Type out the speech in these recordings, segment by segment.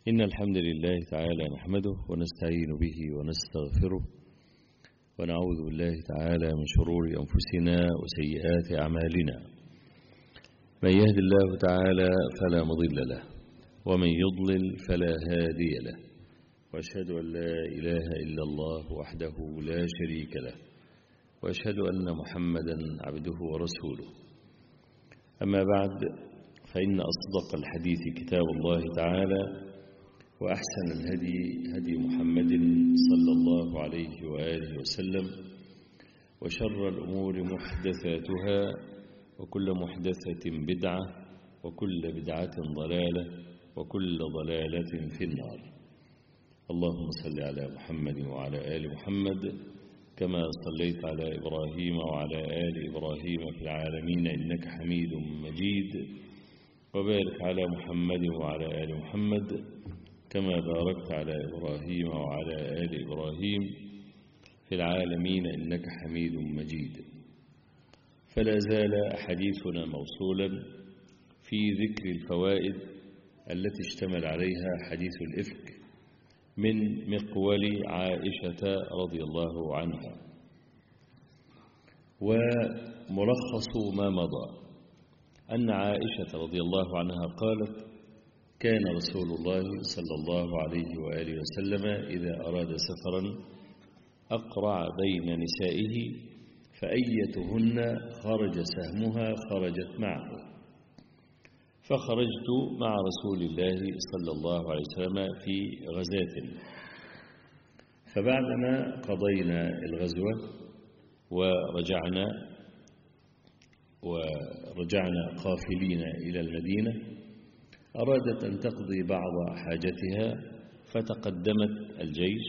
إن الحمد لله تعالى نحمده ونستعين به ونستغفره ونعوذ بالله تعالى من شرور أنفسنا وسيئات أعمالنا من يهد الله تعالى فلا مضل له ومن يضلل فلا هادي له وأشهد أن لا إله إلا الله وحده لا شريك له وأشهد أن محمدا عبده ورسوله أما بعد فإن أصدق الحديث كتاب الله تعالى وأحسن الهدي هدي محمد صلى الله عليه وآله وسلم وشر الأمور محدثاتها وكل محدثة بدعة وكل بدعة ضلالة وكل ضلالة في النار اللهم صل على محمد وعلى آل محمد كما صليت على إبراهيم وعلى آل إبراهيم في العالمين إنك حميد مجيد وبارك على محمد وعلى آل محمد كما باركت على إبراهيم وعلى آل إبراهيم في العالمين إنك حميد مجيد فلا زال حديثنا موصولا في ذكر الفوائد التي اشتمل عليها حديث الإفك من مقول عائشة رضي الله عنها وملخص ما مضى أن عائشة رضي الله عنها قالت كان رسول الله صلى الله عليه وآله وسلم إذا أراد سفرا أقرع بين نسائه فأيتهن خرج سهمها خرجت معه فخرجت مع رسول الله صلى الله عليه وسلم في غزاة فبعدما قضينا الغزوة ورجعنا ورجعنا قافلين إلى المدينة أرادت أن تقضي بعض حاجتها فتقدمت الجيش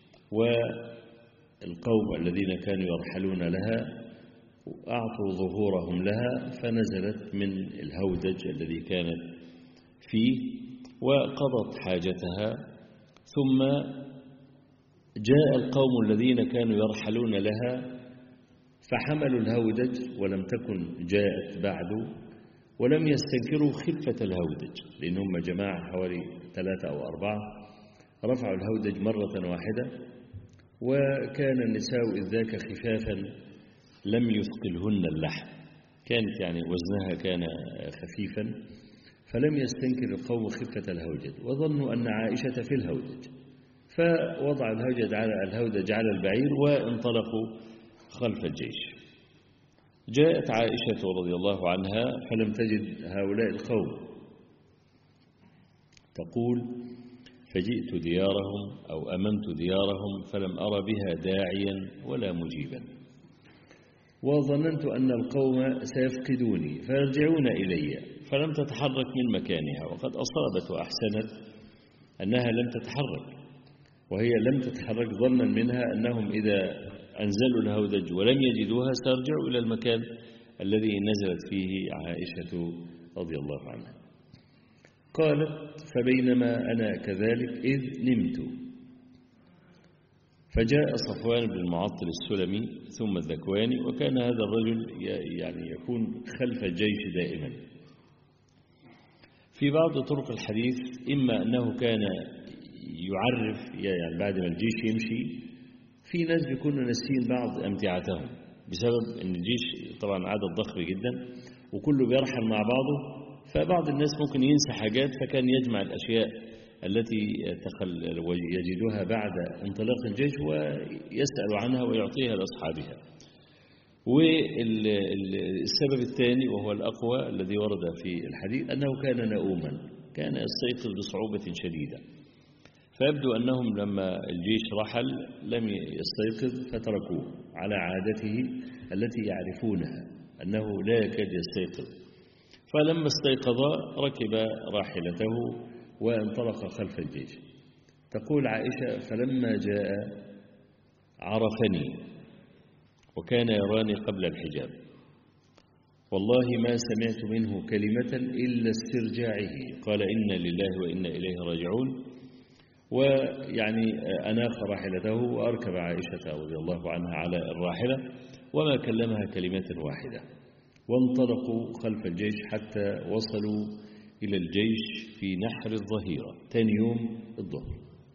والقوم الذين كانوا يرحلون لها أعطوا ظهورهم لها فنزلت من الهودج الذي كانت فيه وقضت حاجتها ثم جاء القوم الذين كانوا يرحلون لها فحملوا الهودج ولم تكن جاءت بعد ولم يستنكروا خفة الهودج لأنهم جماعة حوالي ثلاثة أو أربعة رفعوا الهودج مرة واحدة وكان النساء إذ ذاك خفافا لم يثقلهن اللحم كانت يعني وزنها كان خفيفا فلم يستنكر القوم خفة الهودج وظنوا أن عائشة في الهودج فوضع الهودج على الهودج على البعير وانطلقوا خلف الجيش جاءت عائشة رضي الله عنها فلم تجد هؤلاء القوم تقول فجئت ديارهم أو أممت ديارهم فلم أر بها داعيا ولا مجيبا وظننت أن القوم سيفقدوني فيرجعون إلي فلم تتحرك من مكانها وقد أصابت وأحسنت أنها لم تتحرك وهي لم تتحرك ظنا منها أنهم إذا أنزلوا الهودج ولم يجدوها سيرجعوا إلى المكان الذي نزلت فيه عائشة رضي الله عنها قالت فبينما أنا كذلك إذ نمت فجاء صفوان بن المعطل السلمي ثم الذكواني وكان هذا الرجل يعني يكون خلف الجيش دائما في بعض طرق الحديث إما أنه كان يعرف يعني بعد ما الجيش يمشي في ناس بيكونوا ناسين بعض أمتعتهم بسبب أن الجيش طبعا عدد ضخم جدا وكله بيرحل مع بعضه فبعض الناس ممكن ينسى حاجات فكان يجمع الأشياء التي يجدها بعد انطلاق الجيش ويسأل عنها ويعطيها لأصحابها والسبب الثاني وهو الأقوى الذي ورد في الحديث أنه كان نؤوما كان يستيقظ بصعوبة شديدة فيبدو أنهم لما الجيش رحل لم يستيقظ فتركوه على عادته التي يعرفونها أنه لا يكاد يستيقظ فلما استيقظ ركب راحلته وانطلق خلف الجيش تقول عائشة فلما جاء عرفني وكان يراني قبل الحجاب والله ما سمعت منه كلمة إلا استرجاعه قال إنا لله وإنا إليه راجعون ويعني أناخ راحلته وأركب عائشة رضي الله عنها على الراحلة وما كلمها كلمة واحدة وانطلقوا خلف الجيش حتى وصلوا إلى الجيش في نحر الظهيرة ثاني يوم الظهر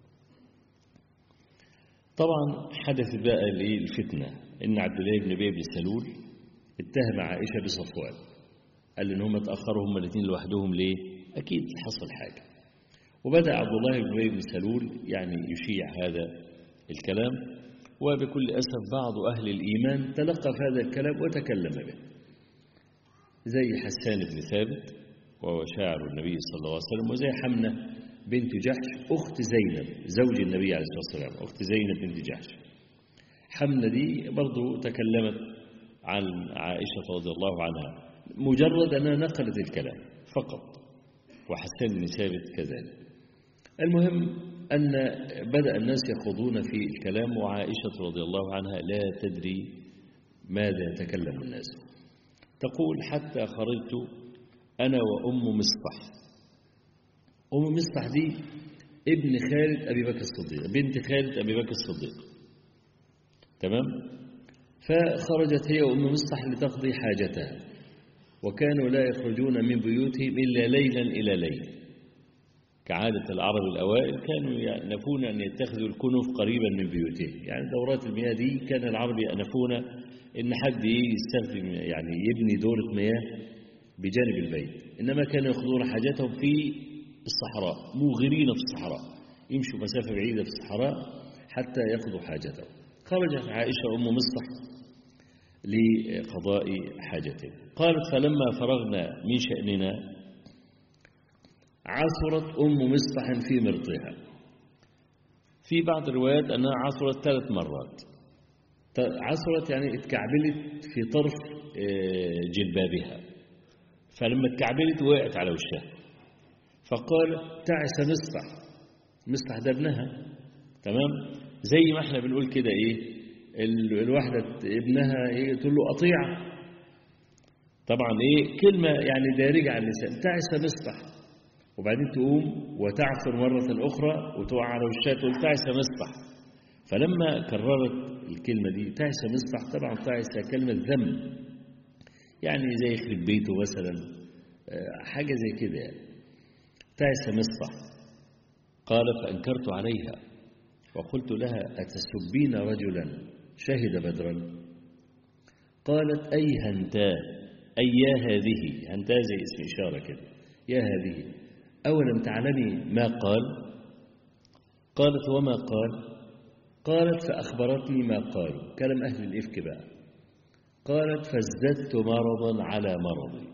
طبعا حدثت بقى الفتنة إن عبد الله بن أبي بن سلول اتهم عائشة بصفوان قال إن هم اتأخروا هم الاثنين لوحدهم ليه؟ أكيد حصل حاجة وبدأ عبد الله بن أبي بن سلول يعني يشيع هذا الكلام وبكل أسف بعض أهل الإيمان تلقى في هذا الكلام وتكلم به زي حسان بن ثابت وهو شاعر النبي صلى الله عليه وسلم وزي حمنة بنت جحش أخت زينب زوج النبي عليه الصلاة والسلام أخت زينب بنت جحش حمنة دي برضو تكلمت عن عائشة رضي الله عنها مجرد أنها نقلت الكلام فقط وحسان بن ثابت كذلك المهم أن بدأ الناس يخوضون في الكلام وعائشة رضي الله عنها لا تدري ماذا يتكلم الناس تقول حتى خرجت أنا وأم مصطح أم مصطح دي ابن خالد أبي بكر الصديق بنت خالد أبي بكر الصديق تمام فخرجت هي وأم مصطح لتقضي حاجتها وكانوا لا يخرجون من بيوتهم إلا ليلا إلى ليل كعادة العرب الأوائل كانوا يأنفون أن يتخذوا الكنف قريبا من بيوتهم يعني دورات المياه دي كان العرب يأنفون إن حد يستخدم يعني يبني دورة مياه بجانب البيت إنما كانوا يأخذون حاجتهم في الصحراء موغرين في الصحراء يمشوا مسافة بعيدة في الصحراء حتى يقضوا حاجتهم خرجت عائشة أم مصطح لقضاء حاجته قالت فلما فرغنا من شأننا عثرت أم مصطح في مرضها في بعض الروايات أنها عثرت ثلاث مرات عثرت يعني اتكعبلت في طرف جلبابها فلما اتكعبلت وقعت على وشها فقال تعس مصطح مصطح ده ابنها تمام زي ما احنا بنقول كده ايه الواحدة ابنها ايه تقول له أطيع طبعا ايه كلمة يعني دارجة على اللسان تعس مصطح وبعدين تقوم وتعثر مرة أخرى وتقع على وشها تقول تعس مصطح فلما كررت الكلمة دي تعس مصطح طبعا تعس كلمة ذم يعني زي يخرب بيته مثلا حاجة زي كده يعني تعس مصطح قال فأنكرت عليها وقلت لها أتسبين رجلا شهد بدرا قالت أي هنتا أي يا هذه هنتا زي اسم إشارة كده يا هذه أولم تعلمي ما قال قالت وما قال قالت فأخبرتني ما قالوا كلام أهل الإفك بقى قالت فازددت مرضا على مرضي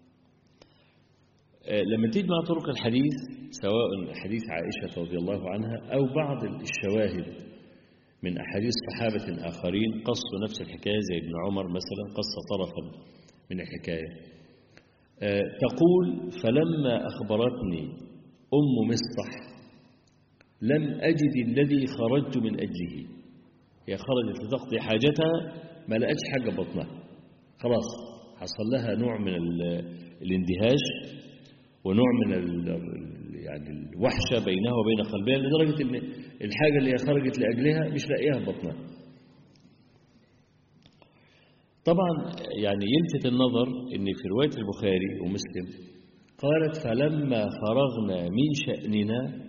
لما تيجي مع طرق الحديث سواء حديث عائشة رضي الله عنها أو بعض الشواهد من أحاديث صحابة آخرين قصوا نفس الحكاية زي ابن عمر مثلا قص طرفا من الحكاية تقول فلما أخبرتني أم مصطح لم أجد الذي خرجت من أجله هي خرجت لتقضي حاجتها ما لقتش حاجة بطنها خلاص حصل لها نوع من الاندهاش ونوع من يعني الوحشة بينها وبين قلبها لدرجة ان الحاجة اللي هي خرجت لأجلها مش لاقيها بطنها طبعا يعني يلفت النظر ان في رواية البخاري ومسلم قالت فلما فرغنا من شأننا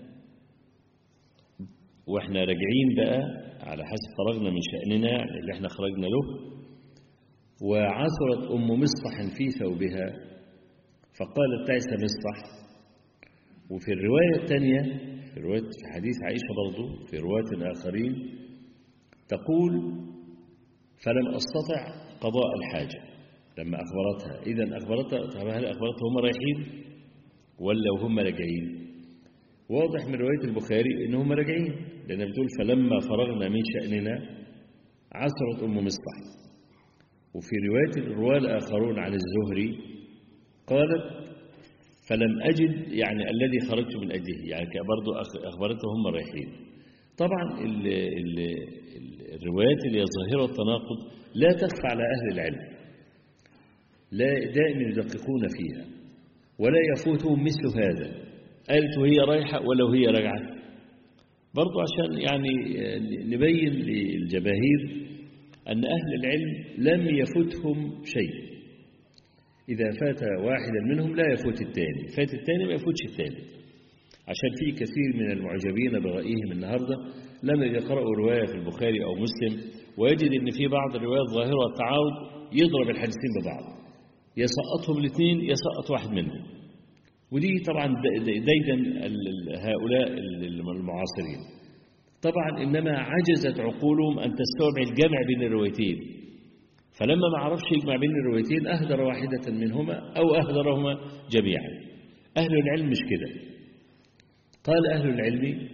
واحنا راجعين بقى على حسب فرغنا من شأننا اللي احنا خرجنا له وعثرت أم مصطح في ثوبها فقالت تعس مصطح وفي الرواية الثانية في رواية في حديث عائشة برضو في رواية آخرين تقول فلم أستطع قضاء الحاجة لما أخبرتها إذا أخبرتها طب هل أخبرتها هم رايحين ولا وهم راجعين واضح من رواية البخاري إن هم راجعين لأن بتقول فلما فرغنا من شأننا عثرت أم مصطح وفي رواية الرواة الآخرون عن الزهري قالت فلم أجد يعني الذي خرجت من أجله يعني برضو أخبرته هم رايحين طبعا ال ال الروايات اللي هي ظاهرة التناقض لا تخفى على أهل العلم لا دائما يدققون فيها ولا يفوتهم مثل هذا قالت وهي رايحة ولا وهي راجعة برضو عشان يعني نبين للجماهير أن أهل العلم لم يفتهم شيء إذا فات واحدا منهم لا يفوت الثاني فات الثاني ما يفوتش الثالث عشان في كثير من المعجبين برأيهم النهاردة لما يقرأوا رواية في البخاري أو مسلم ويجد أن في بعض الروايات ظاهرة التعارض يضرب الحديثين ببعض يسقطهم الاثنين يسقط واحد منهم ودي طبعا ديدا هؤلاء المعاصرين طبعا إنما عجزت عقولهم أن تستوعب الجمع بين الروايتين فلما ما عرفش يجمع بين الروايتين أهدر واحدة منهما أو أهدرهما جميعا أهل العلم مش كده قال أهل العلم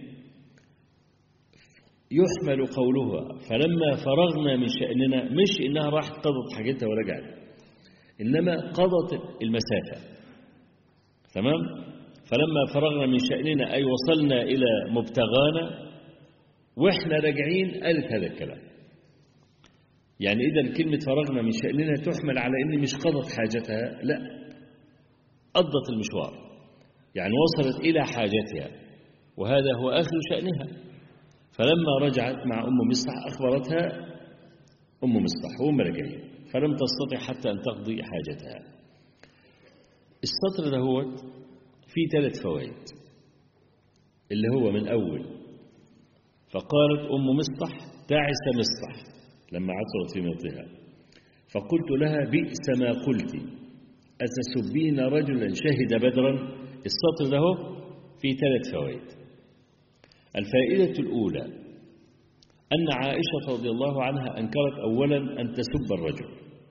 يحمل قولها فلما فرغنا من شأننا مش إنها راحت قضت حاجتها ورجعت إنما قضت المسافة تمام فلما فرغنا من شأننا أي وصلنا إلى مبتغانا وإحنا راجعين قالت هذا الكلام يعني إذا كلمة فرغنا من شأننا تحمل على إن مش قضت حاجتها لا قضت المشوار يعني وصلت إلى حاجتها وهذا هو آخر شأنها فلما رجعت مع أم مصطح أخبرتها أم مصطح وهم راجعين فلم تستطع حتى أن تقضي حاجتها السطر ده هو فيه ثلاث فوائد اللي هو من أول فقالت أم مصطح تعس مصطح لما عثرت في موتها فقلت لها بئس ما قلت أتسبين رجلا شهد بدرا السطر ده فيه ثلاث فوائد الفائدة الأولى أن عائشة رضي الله عنها أنكرت أولا أن تسب الرجل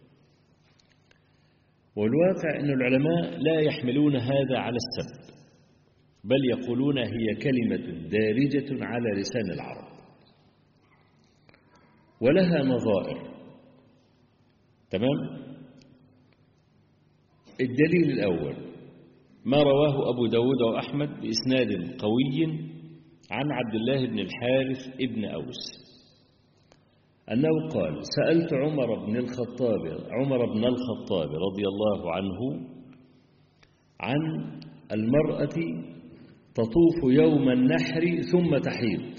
والواقع أن العلماء لا يحملون هذا على السب بل يقولون هي كلمة دارجة على لسان العرب ولها نظائر تمام الدليل الأول ما رواه أبو داود وأحمد بإسناد قوي عن عبد الله بن الحارث ابن أوس أنه قال سألت عمر بن الخطاب عمر بن الخطاب رضي الله عنه عن المرأة تطوف يوم النحر ثم تحيض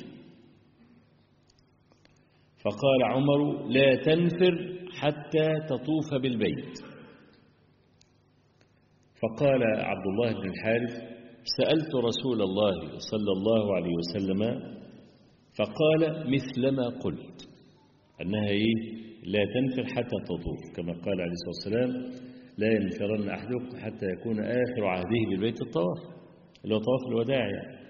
فقال عمر لا تنفر حتى تطوف بالبيت فقال عبد الله بن الحارث سألت رسول الله صلى الله عليه وسلم فقال مثلما قلت أنها إيه لا تنفر حتى تطوف كما قال عليه الصلاة والسلام لا ينفرن أحدكم حتى يكون آخر عهده بالبيت الطواف اللي هو طواف الوداع يعني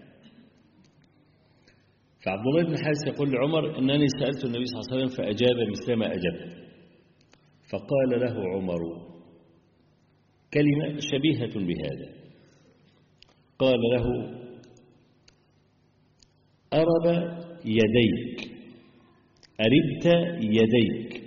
فعبد الله بن حارث يقول لعمر أنني سألت النبي صلى الله عليه وسلم فأجاب مثلما أجبت فقال له عمر كلمة شبيهة بهذا قال له أرب يديك أردت يديك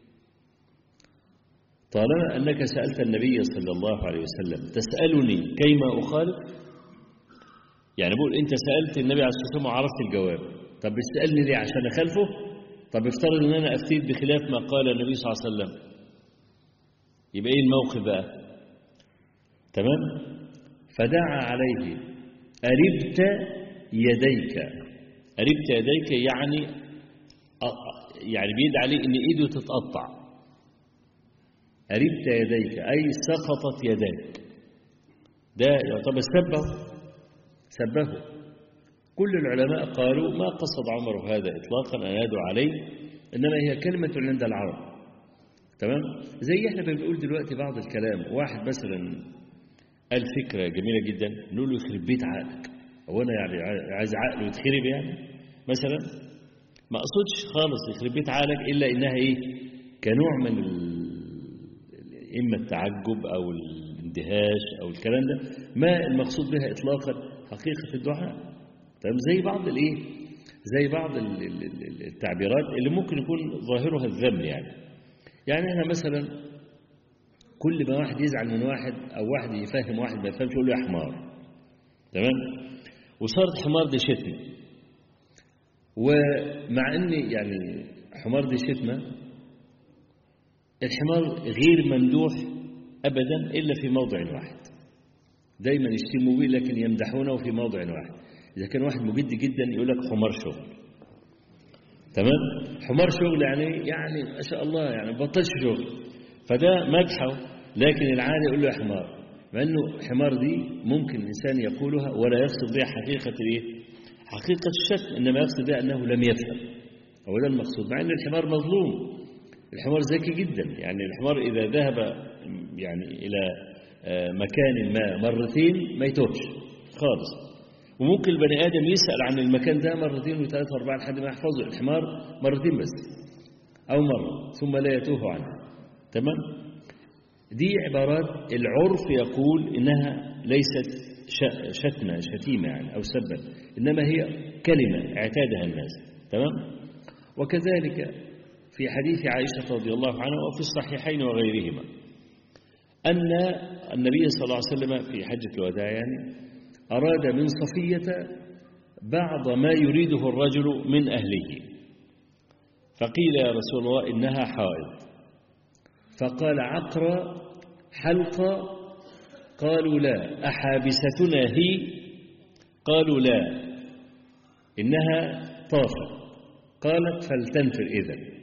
طالما أنك سألت النبي صلى الله عليه وسلم تسألني كيما أخالف يعني بقول أنت سألت النبي عليه الصلاة والسلام وعرفت الجواب طب بتسألني ليه عشان أخالفه طب افترض أن أنا أفتيت بخلاف ما قال النبي صلى الله عليه وسلم يبقى إيه الموقف بقى تمام فدعا عليه أربت يديك أربت يديك يعني يعني بيد عليه إن إيده تتقطع أربت يديك أي سقطت يداك ده يعتبر سبه سبه كل العلماء قالوا ما قصد عمر هذا إطلاقا أن يدعو عليه إنما هي كلمة عند العرب تمام زي احنا بنقول دلوقتي بعض الكلام واحد مثلا قال فكرة جميلة جدا نقول له يخرب بيت عقلك هو أنا يعني عايز عقله يتخرب يعني مثلا ما أقصدش خالص يخرب بيت عقلك إلا إنها إيه كنوع من إما التعجب أو الاندهاش أو الكلام ده ما المقصود بها إطلاقا حقيقة الدعاء طيب زي بعض الإيه زي بعض التعبيرات اللي ممكن يكون ظاهرها الذم يعني يعني احنا مثلا كل ما واحد يزعل من واحد أو واحد يفهم واحد ما يفهمش يقول له يا حمار تمام وصارت حمار دي شتمة ومع ان يعني حمار دي شتمة الحمار غير ممدوح أبدا إلا في موضع واحد دايما يشتموا به لكن يمدحونه في موضع واحد إذا كان واحد مجد جدا يقول لك حمار شغل تمام حمار شغل يعني يعني ما شاء الله يعني بطلش شغل فده مدحه لكن العادة يقول له يا حمار مع أنه حمار دي ممكن الإنسان يقولها ولا يقصد بها حقيقة الإيه؟ حقيقة الشتم إنما يقصد بها أنه لم يفهم هو ده المقصود مع أن الحمار مظلوم الحمار ذكي جدا يعني الحمار إذا ذهب يعني إلى مكان ما مرتين ما يتوهش خالص وممكن البني آدم يسأل عن المكان ده مرتين وثلاثة وأربعة لحد ما يحفظه الحمار مرتين بس أو مرة ثم لا يتوه عنه تمام دي عبارات العرف يقول إنها ليست شتمة شتيمة يعني أو سبا إنما هي كلمة اعتادها الناس تمام وكذلك في حديث عائشة رضي الله عنها وفي الصحيحين وغيرهما أن النبي صلى الله عليه وسلم في حجة الوداع يعني أراد من صفية بعض ما يريده الرجل من أهله فقيل يا رسول الله إنها حائض فقال عقر حلقة قالوا لا أحابستنا هي قالوا لا إنها طافة قالت فلتنفر إذن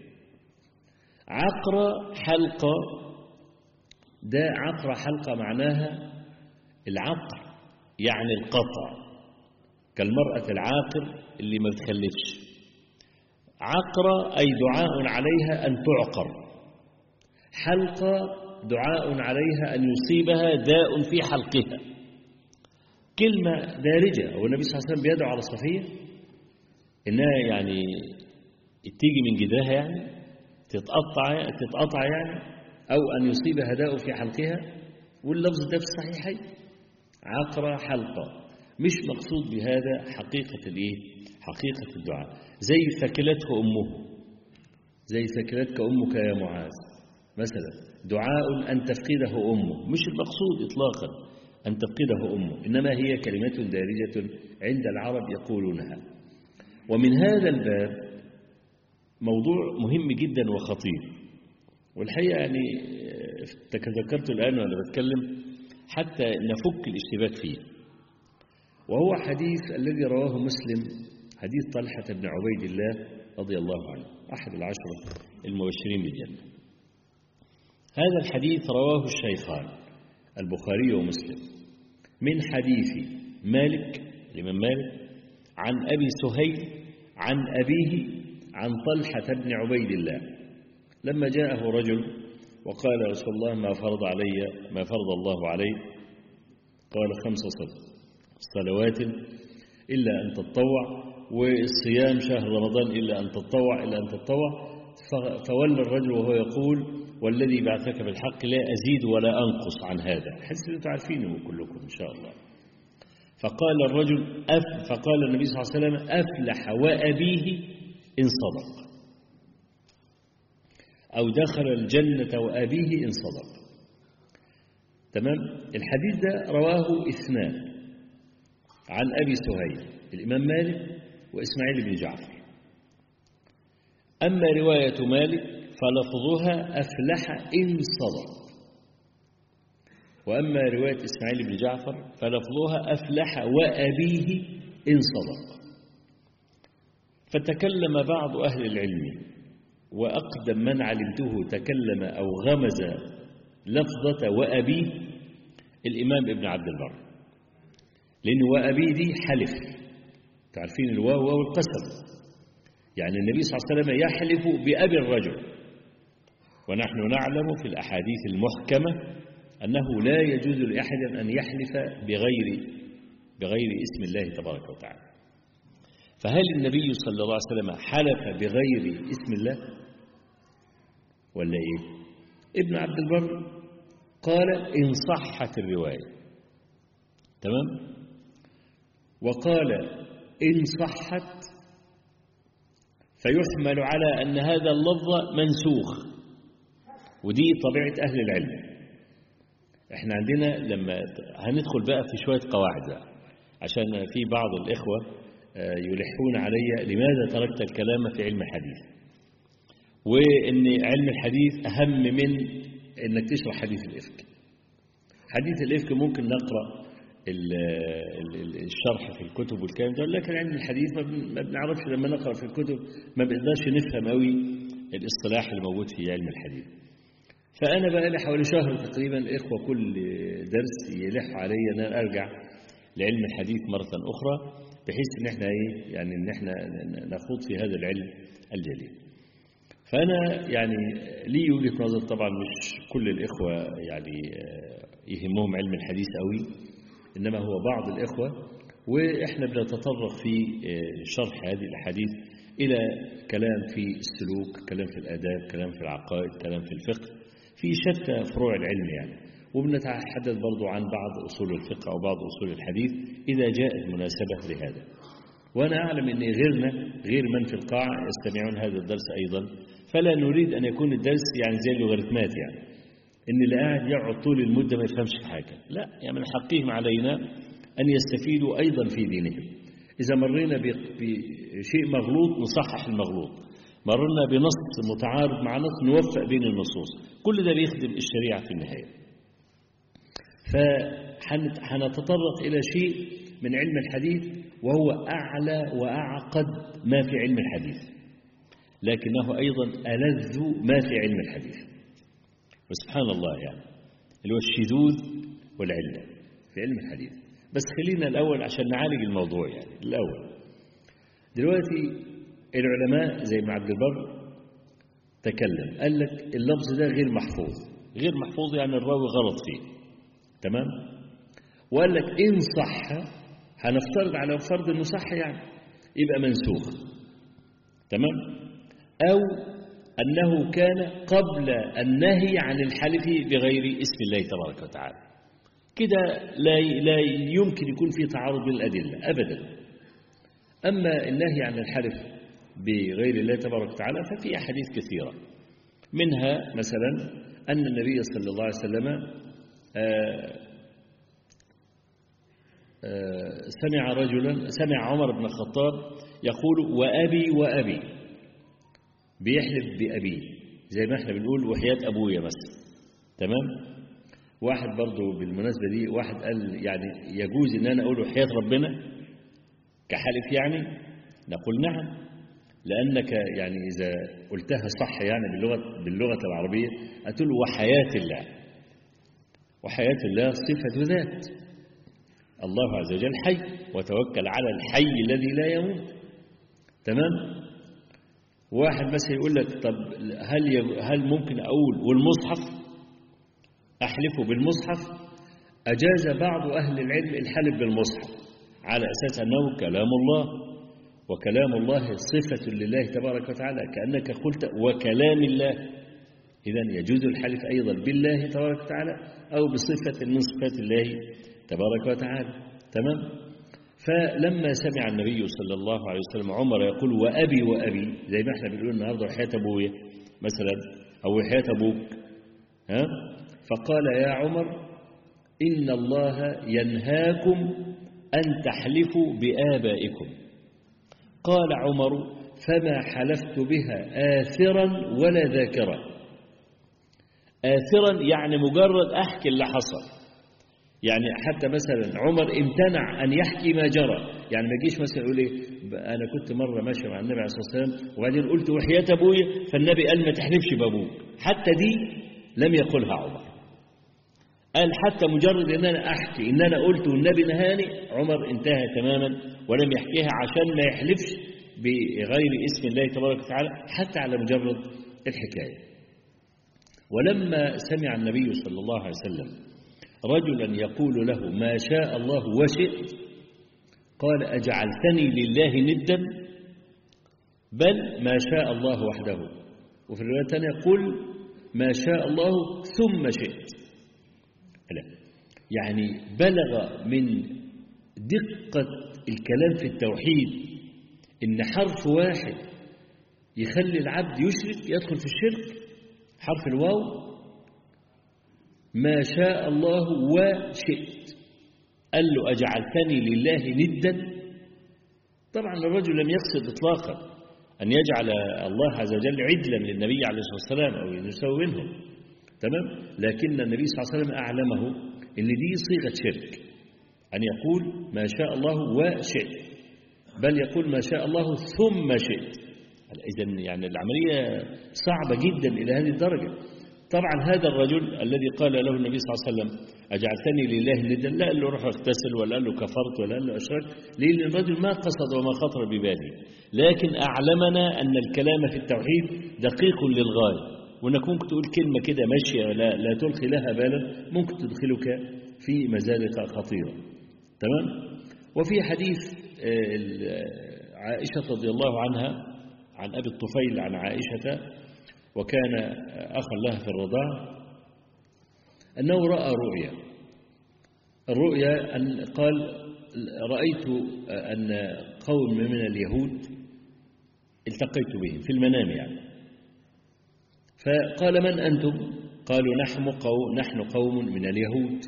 عقر حلقة ده عقر حلقة معناها العقر يعني القطع كالمرأة العاقر اللي ما بتخلفش عقر أي دعاء عليها أن تعقر حلقة دعاء عليها أن يصيبها داء في حلقها كلمة دارجة والنبي صلى الله عليه وسلم بيدعو على صفية إنها يعني تيجي من جداها يعني تتقطع تتقطع يعني أو أن يصيبها داء في حلقها واللفظ ده في الصحيحين عقرة حلقة مش مقصود بهذا حقيقة الإيه؟ حقيقة الدعاء زي ثكلته أمه زي ثكلتك أمك يا معاذ مثلا دعاء أن تفقده أمه مش المقصود إطلاقا أن تفقده أمه إنما هي كلمة دارجة عند العرب يقولونها ومن هذا الباب موضوع مهم جدا وخطير والحقيقة يعني تذكرت الآن وأنا بتكلم حتى نفك الاشتباك فيه وهو حديث الذي رواه مسلم حديث طلحة بن عبيد الله رضي الله عنه أحد العشرة المبشرين بالجنة هذا الحديث رواه الشيخان البخاري ومسلم من حديث مالك الإمام مالك عن أبي سهيل عن أبيه عن طلحة بن عبيد الله لما جاءه رجل وقال يا رسول الله ما فرض علي ما فرض الله علي قال خمس صلوات إلا أن تتطوع والصيام شهر رمضان إلا أن تتطوع إلا أن تتطوع فولى الرجل وهو يقول والذي بعثك بالحق لا أزيد ولا أنقص عن هذا حس أنتم عارفينه كلكم إن شاء الله فقال الرجل أف فقال النبي صلى الله عليه وسلم أفلح وأبيه إن صدق أو دخل الجنة وأبيه إن صدق تمام الحديث ده رواه اثنان عن أبي سهيل الإمام مالك وإسماعيل بن جعفر أما رواية مالك فلفظها أفلح إن صدق وأما رواية إسماعيل بن جعفر فلفظها أفلح وأبيه إن صدق فتكلم بعض أهل العلم وأقدم من علمته تكلم أو غمز لفظة وأبيه الإمام ابن عبد البر لأن وأبيه دي حلف تعرفين الواو واو القسم يعني النبي صلى الله عليه وسلم يحلف بأبي الرجل ونحن نعلم في الأحاديث المحكمة أنه لا يجوز لأحد أن يحلف بغير بغير اسم الله تبارك وتعالى فهل النبي صلى الله عليه وسلم حلف بغير اسم الله ولا إيه ابن عبد البر قال إن صحت الرواية تمام وقال إن صحت فيحمل على أن هذا اللفظ منسوخ ودي طبيعة أهل العلم احنا عندنا لما هندخل بقى في شوية قواعد بقى عشان في بعض الإخوة يلحون علي لماذا تركت الكلام في علم الحديث وإن علم الحديث أهم من إنك تشرح حديث الإفك حديث الإفك ممكن نقرأ الشرح في الكتب والكلام ده لكن علم الحديث ما بنعرفش لما نقرأ في الكتب ما بنقدرش نفهم قوي الاصطلاح اللي موجود في علم الحديث فأنا بقى لي حوالي شهر تقريبا الإخوة كل درس يلح علي أن أنا أرجع لعلم الحديث مرة أخرى بحيث إن إحنا إيه يعني إن إحنا نخوض في هذا العلم الجليل. فأنا يعني لي وجهة نظر طبعا مش كل الإخوة يعني يهمهم علم الحديث قوي إنما هو بعض الإخوة وإحنا بنتطرق في شرح هذه الأحاديث إلى كلام في السلوك كلام في الآداب كلام في العقائد كلام في الفقه في شتى فروع العلم يعني وبنتحدث برضو عن بعض أصول الفقه أو بعض أصول الحديث إذا جاءت مناسبة لهذا وأنا أعلم أن غيرنا غير من في القاعة يستمعون هذا الدرس أيضا فلا نريد أن يكون الدرس يعني زي اللوغاريتمات يعني إن اللي قاعد يقعد طول المدة ما يفهمش في حاجة لا يعني من حقهم علينا أن يستفيدوا أيضا في دينهم إذا مرينا بشيء مغلوط نصحح المغلوط مرنا بنص متعارض مع نص نوفق بين النصوص كل ده بيخدم الشريعة في النهاية فحنتطرق إلى شيء من علم الحديث وهو أعلى وأعقد ما في علم الحديث لكنه أيضا ألذ ما في علم الحديث وسبحان الله يعني اللي هو الشذوذ والعلة في علم الحديث بس خلينا الأول عشان نعالج الموضوع يعني الأول دلوقتي العلماء زي ما عبد البر تكلم قال لك اللفظ ده غير محفوظ غير محفوظ يعني الراوي غلط فيه تمام وقال لك إن صح هنفترض على فرض إنه صح يعني يبقى منسوخ تمام أو أنه كان قبل النهي عن الحلف بغير اسم الله تبارك وتعالى كده لا لا يمكن يكون في تعارض بين الأدلة أبدا أما النهي عن الحلف بغير الله تبارك وتعالى ففي أحاديث كثيرة منها مثلا أن النبي صلى الله عليه وسلم آآ آآ سمع رجلا سمع عمر بن الخطاب يقول وأبي وأبي بيحلف بأبيه زي ما احنا بنقول وحياة أبويا مثلا تمام واحد برضو بالمناسبة دي واحد قال يعني يجوز ان انا اقول وحياة ربنا كحلف يعني نقول نعم لأنك يعني إذا قلتها صح يعني باللغة, باللغة العربية أتقول وحياة الله وحياة الله صفة ذات الله عز وجل حي وتوكل على الحي الذي لا يموت تمام واحد مثلا يقول لك طب هل هل ممكن اقول والمصحف احلفه بالمصحف اجاز بعض اهل العلم الحلف بالمصحف على اساس انه كلام الله وكلام الله صفه لله تبارك وتعالى كانك قلت وكلام الله اذا يجوز الحلف ايضا بالله تبارك وتعالى او بصفه من صفات الله تبارك وتعالى تمام فلما سمع النبي صلى الله عليه وسلم عمر يقول وأبي وأبي زي ما احنا بنقول النهارده وحياة أبويا مثلا أو وحياة أبوك ها فقال يا عمر إن الله ينهاكم أن تحلفوا بآبائكم قال عمر فما حلفت بها آثرا ولا ذاكرا آثرا يعني مجرد أحكي اللي حصل يعني حتى مثلا عمر امتنع أن يحكي ما جرى يعني ما يجيش مثلا يقول ايه أنا كنت مرة ماشي مع النبي عليه الصلاة والسلام وبعدين قلت وحياة أبويا فالنبي قال ما تحلفش بأبوك حتى دي لم يقلها عمر قال حتى مجرد ان انا احكي ان انا قلت والنبي نهاني عمر انتهى تماما ولم يحكيها عشان ما يحلفش بغير اسم الله تبارك وتعالى حتى على مجرد الحكايه ولما سمع النبي صلى الله عليه وسلم رجلا يقول له ما شاء الله وشئت قال أجعلتني لله ندا بل ما شاء الله وحده وفي الرواية الثانية قل ما شاء الله ثم شئت لا يعني بلغ من دقة الكلام في التوحيد إن حرف واحد يخلي العبد يشرك يدخل في الشرك حرف الواو ما شاء الله وشئت قال له أجعلتني لله ندا طبعا الرجل لم يقصد إطلاقا أن يجعل الله عز وجل عدلا للنبي عليه الصلاة والسلام أو يسوي منهم تمام لكن النبي صلى الله عليه وسلم أعلمه أن دي صيغة شرك أن يقول ما شاء الله وشئت بل يقول ما شاء الله ثم شئت إذا يعني العملية صعبة جدا إلى هذه الدرجة طبعا هذا الرجل الذي قال له النبي صلى الله عليه وسلم أجعلتني لله ندا لا قال له روح اغتسل ولا قال له كفرت ولا قال له أشركت لأن الرجل ما قصد وما خطر بباله لكن أعلمنا أن الكلام في التوحيد دقيق للغاية وانك ممكن تقول كلمة كده ماشية لا, لا تلقي لها بالا ممكن تدخلك في مزالق خطيرة تمام وفي حديث عائشة رضي الله عنها عن أبي الطفيل عن عائشة وكان أخا لها في الرضاع أنه رأى رؤيا الرؤيا أن قال رأيت أن قوم من اليهود التقيت بهم في المنام يعني فقال من أنتم قالوا نحن قوم, نحن قوم من اليهود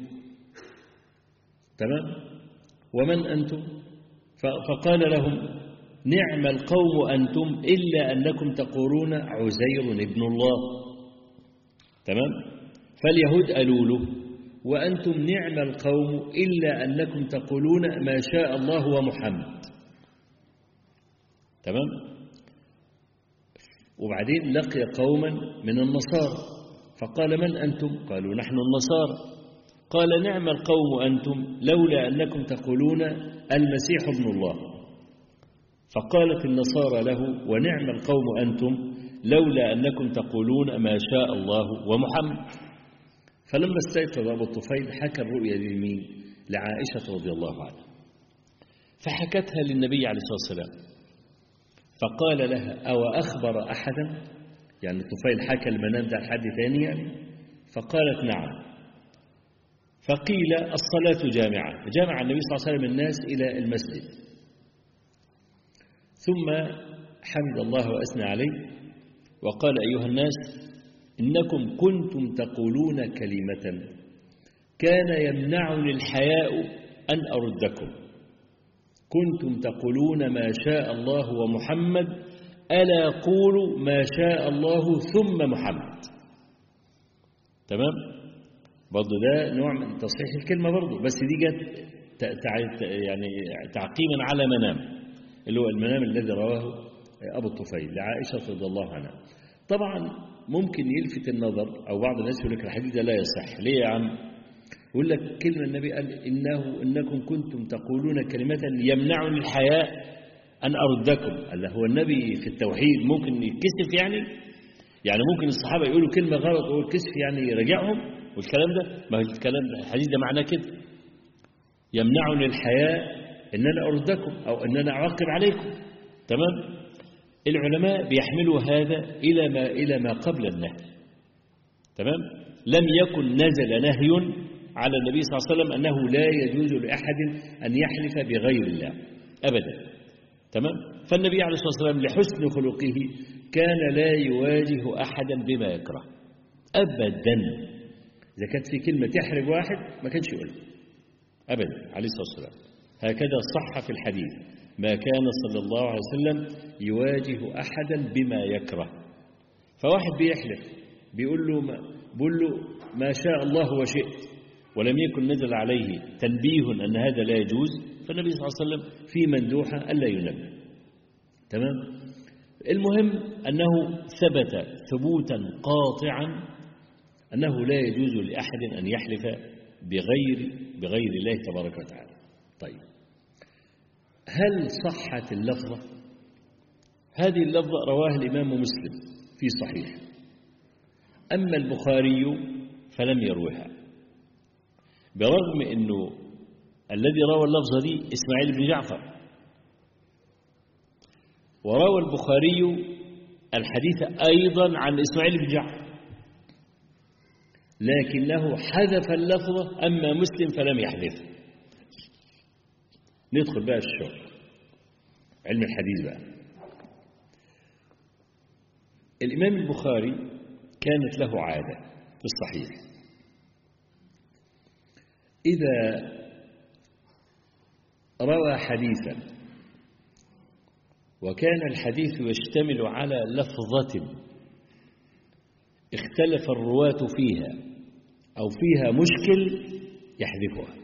تمام ومن أنتم فقال لهم نعم القوم أنتم إلا أنكم تقولون عزير ابن الله تمام فاليهود قالوا له وأنتم نعم القوم إلا أنكم تقولون ما شاء الله ومحمد تمام وبعدين لقي قوما من النصارى فقال من أنتم قالوا نحن النصارى قال نعم القوم أنتم لولا أنكم تقولون المسيح ابن الله فقالت النصارى له ونعم القوم أنتم لولا أنكم تقولون ما شاء الله ومحمد فلما استيقظ أبو الطفيل حكى الرؤيا لمين لعائشة رضي الله عنها فحكتها للنبي عليه الصلاة والسلام فقال لها أو أخبر أحدا يعني الطفيل حكى المنام ده لحد ثاني يعني فقالت نعم فقيل الصلاة جامعة فجامع النبي صلى الله عليه وسلم الناس إلى المسجد ثم حمد الله وأثنى عليه وقال أيها الناس إنكم كنتم تقولون كلمة كان يمنعني الحياء أن أردكم كنتم تقولون ما شاء الله ومحمد ألا قولوا ما شاء الله ثم محمد تمام برضه ده نوع من تصحيح الكلمة برضه بس دي جت يعني تعقيبا على منام اللي هو المنام الذي رواه أبو الطفيل لعائشة رضي الله عنها طبعا ممكن يلفت النظر أو بعض الناس يقول لك الحديث ده لا يصح ليه يا عم يقول لك كلمة النبي قال إنه إنكم كنتم تقولون كلمة يمنعني الحياء أن أردكم قال هو النبي في التوحيد ممكن يتكسف يعني يعني ممكن الصحابة يقولوا كلمة غلط والكسف يعني يرجعهم والكلام ده ما هو الكلام ده الحديث ده معناه كده يمنعني الحياء ان انا اردكم او ان انا اعاقب عليكم تمام العلماء بيحملوا هذا الى ما الى ما قبل النهي تمام لم يكن نزل نهي على النبي صلى الله عليه وسلم انه لا يجوز لاحد ان يحلف بغير الله ابدا تمام فالنبي عليه الصلاه والسلام لحسن خلقه كان لا يواجه احدا بما يكره ابدا اذا كانت في كلمه تحرج واحد ما كانش يقولها ابدا عليه الصلاه والسلام هكذا صح في الحديث ما كان صلى الله عليه وسلم يواجه أحدا بما يكره فواحد بيحلف بيقول له ما, بيقول له ما شاء الله وشئت ولم يكن نزل عليه تنبيه أن هذا لا يجوز فالنبي صلى الله عليه وسلم في مندوحة ألا ينبه تمام المهم أنه ثبت ثبوتا قاطعا أنه لا يجوز لأحد أن يحلف بغير بغير الله تبارك وتعالى طيب هل صحت اللفظة هذه اللفظة رواها الإمام مسلم في صحيح أما البخاري فلم يروها برغم أنه الذي روى اللفظة دي إسماعيل بن جعفر وروى البخاري الحديث أيضا عن إسماعيل بن جعفر لكنه حذف اللفظة أما مسلم فلم يحذفه ندخل بقى في الشغل علم الحديث بقى الإمام البخاري كانت له عادة في الصحيح إذا روى حديثا وكان الحديث يشتمل على لفظة اختلف الرواة فيها أو فيها مشكل يحذفها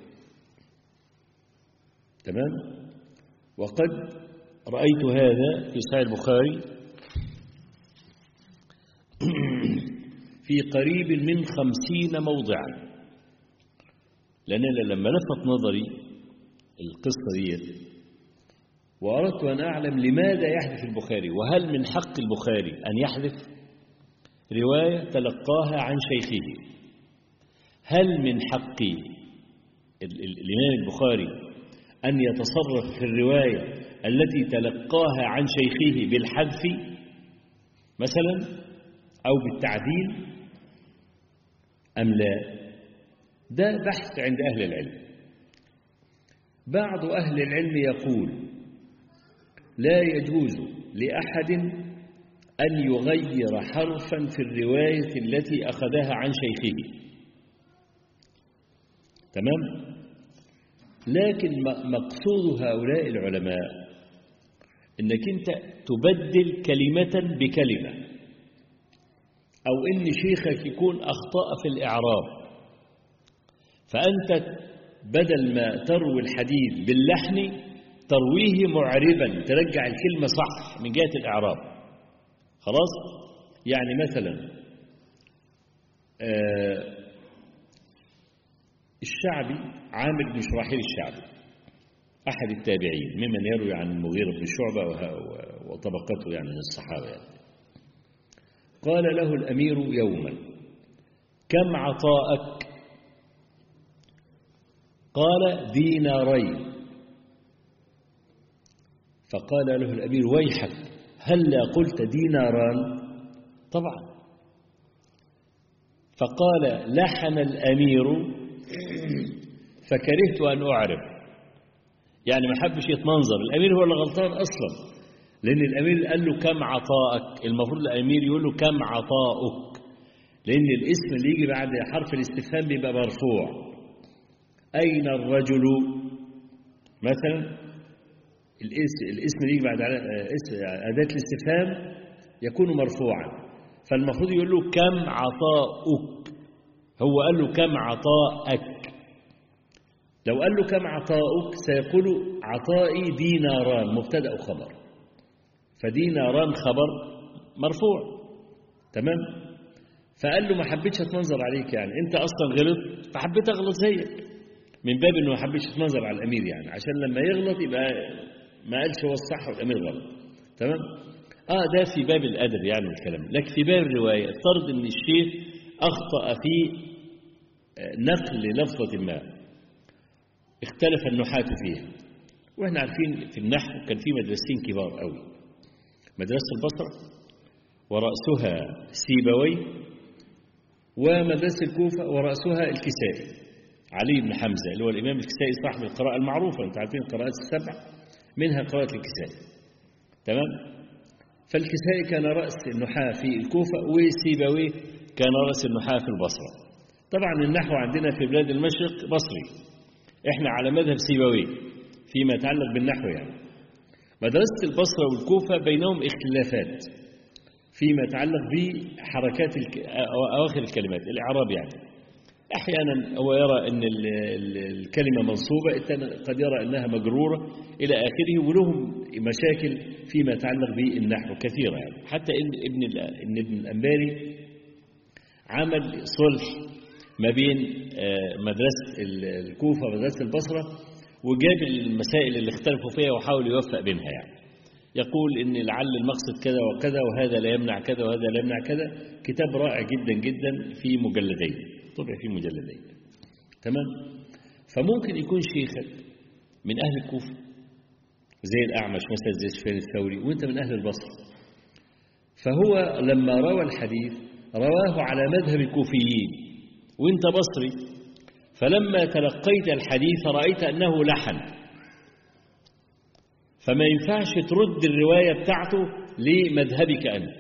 تمام وقد رأيت هذا في صحيح البخاري في قريب من خمسين موضعا لأن لما لفت نظري القصة دي وأردت أن أعلم لماذا يحذف البخاري وهل من حق البخاري أن يحذف رواية تلقاها عن شيخه هل من حق الإمام البخاري أن يتصرف في الرواية التي تلقاها عن شيخه بالحذف مثلا أو بالتعديل أم لا ده بحث عند أهل العلم بعض أهل العلم يقول لا يجوز لأحد أن يغير حرفا في الرواية التي أخذها عن شيخه تمام لكن مقصود هؤلاء العلماء انك انت تبدل كلمة بكلمة او ان شيخك يكون اخطأ في الاعراب فانت بدل ما تروي الحديث باللحن ترويه معربا ترجع الكلمة صح من جهة الاعراب خلاص يعني مثلا آه الشعبي عامر بن شراحيل الشعبي أحد التابعين ممن يروي عن المغيرة بن شعبة وطبقته يعني من الصحابة يعني. قال له الأمير يوما كم عطاءك قال دينارين فقال له الأمير ويحك هل قلت ديناران طبعا فقال لحن الأمير فكرهت أن أعرف يعني ما حبش يتمنظر الأمير هو اللي غلطان أصلا لأن الأمير قال له كم عطائك المفروض الأمير يقول له كم عطاؤك لأن الاسم اللي يجي بعد حرف الاستفهام بيبقى مرفوع أين الرجل مثلا الاسم, الاسم اللي يجي بعد أداة الاستفهام يكون مرفوعا فالمفروض يقول له كم عطاؤك هو قال له كم عطاءك لو قال له كم عطاؤك سيقول عطائي ديناران مبتدا وخبر فديناران خبر مرفوع تمام فقال له ما حبيتش اتمنظر عليك يعني انت اصلا غلط فحبيت اغلط زيك من باب انه ما حبيتش اتمنظر على الامير يعني عشان لما يغلط يبقى ما قالش هو الصح والامير غلط تمام اه ده في باب الادب يعني والكلام لكن في باب الروايه افترض ان الشيخ اخطا في نقل لفظه ما اختلف النحاة فيها واحنا عارفين في النحو كان في مدرستين كبار قوي مدرسة البصرة ورأسها سيبوي ومدرسة الكوفة ورأسها الكسائي علي بن حمزة اللي هو الإمام الكسائي صاحب القراءة المعروفة أنت عارفين القراءات السبع منها قراءة الكسائي تمام فالكسائي كان رأس النحاة في الكوفة وسيبوي كان رأس النحاة في البصرة طبعا النحو عندنا في بلاد المشرق بصري احنا على مذهب سيبوي فيما يتعلق بالنحو يعني مدرسة البصرة والكوفة بينهم اختلافات فيما يتعلق بحركات الك... أواخر الكلمات الإعراب يعني أحيانا هو يرى أن الكلمة منصوبة قد يرى أنها مجرورة إلى آخره ولهم مشاكل فيما يتعلق بالنحو كثيرة يعني حتى إن ابن إن ابن الأنباري عمل صلح ما بين مدرسة الكوفة ومدرسة البصرة وجاب المسائل اللي اختلفوا فيها وحاول يوفق بينها يعني يقول ان لعل المقصد كذا وكذا وهذا لا يمنع كذا وهذا لا يمنع كذا كتاب رائع جدا جدا في مجلدين طبع في مجلدين تمام فممكن يكون شيخك من اهل الكوفه زي الاعمش مثلا زي سفيان الثوري وانت من اهل البصره فهو لما روى الحديث رواه على مذهب الكوفيين وانت بصري فلما تلقيت الحديث رأيت أنه لحن فما ينفعش ترد الرواية بتاعته لمذهبك أنت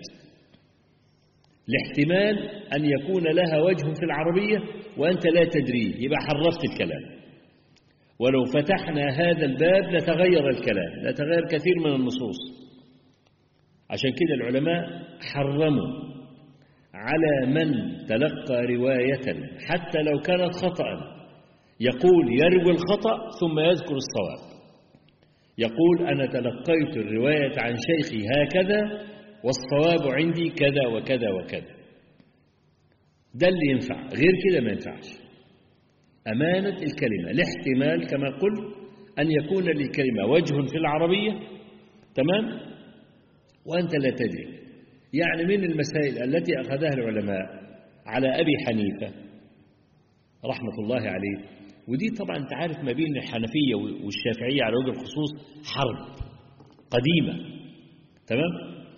لاحتمال أن يكون لها وجه في العربية وأنت لا تدري يبقى حرفت الكلام ولو فتحنا هذا الباب لتغير الكلام لتغير كثير من النصوص عشان كده العلماء حرموا على من تلقى رواية حتى لو كانت خطأ يقول يروي الخطأ ثم يذكر الصواب يقول أنا تلقيت الرواية عن شيخي هكذا والصواب عندي كذا وكذا وكذا ده اللي ينفع غير كده ما ينفعش أمانة الكلمة الاحتمال كما قلت أن يكون للكلمة وجه في العربية تمام وأنت لا تدري يعني من المسائل التي أخذها العلماء على أبي حنيفة رحمة الله عليه ودي طبعا أنت عارف ما بين الحنفية والشافعية على وجه الخصوص حرب قديمة تمام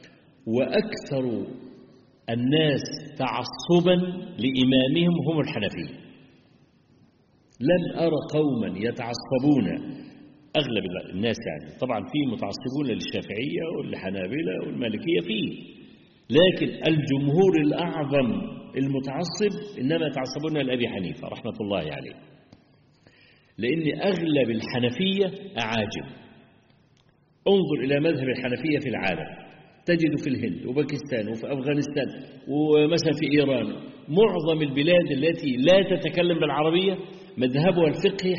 وأكثر الناس تعصبا لإمامهم هم الحنفية لم أرى قوما يتعصبون أغلب الناس يعني طبعا في متعصبون للشافعية والحنابلة والمالكية فيه لكن الجمهور الأعظم المتعصب إنما يتعصبون لأبي حنيفة رحمة الله عليه لأن أغلب الحنفية أعاجم انظر إلى مذهب الحنفية في العالم تجد في الهند وباكستان وفي أفغانستان ومثلا في إيران معظم البلاد التي لا تتكلم بالعربية مذهبها الفقهي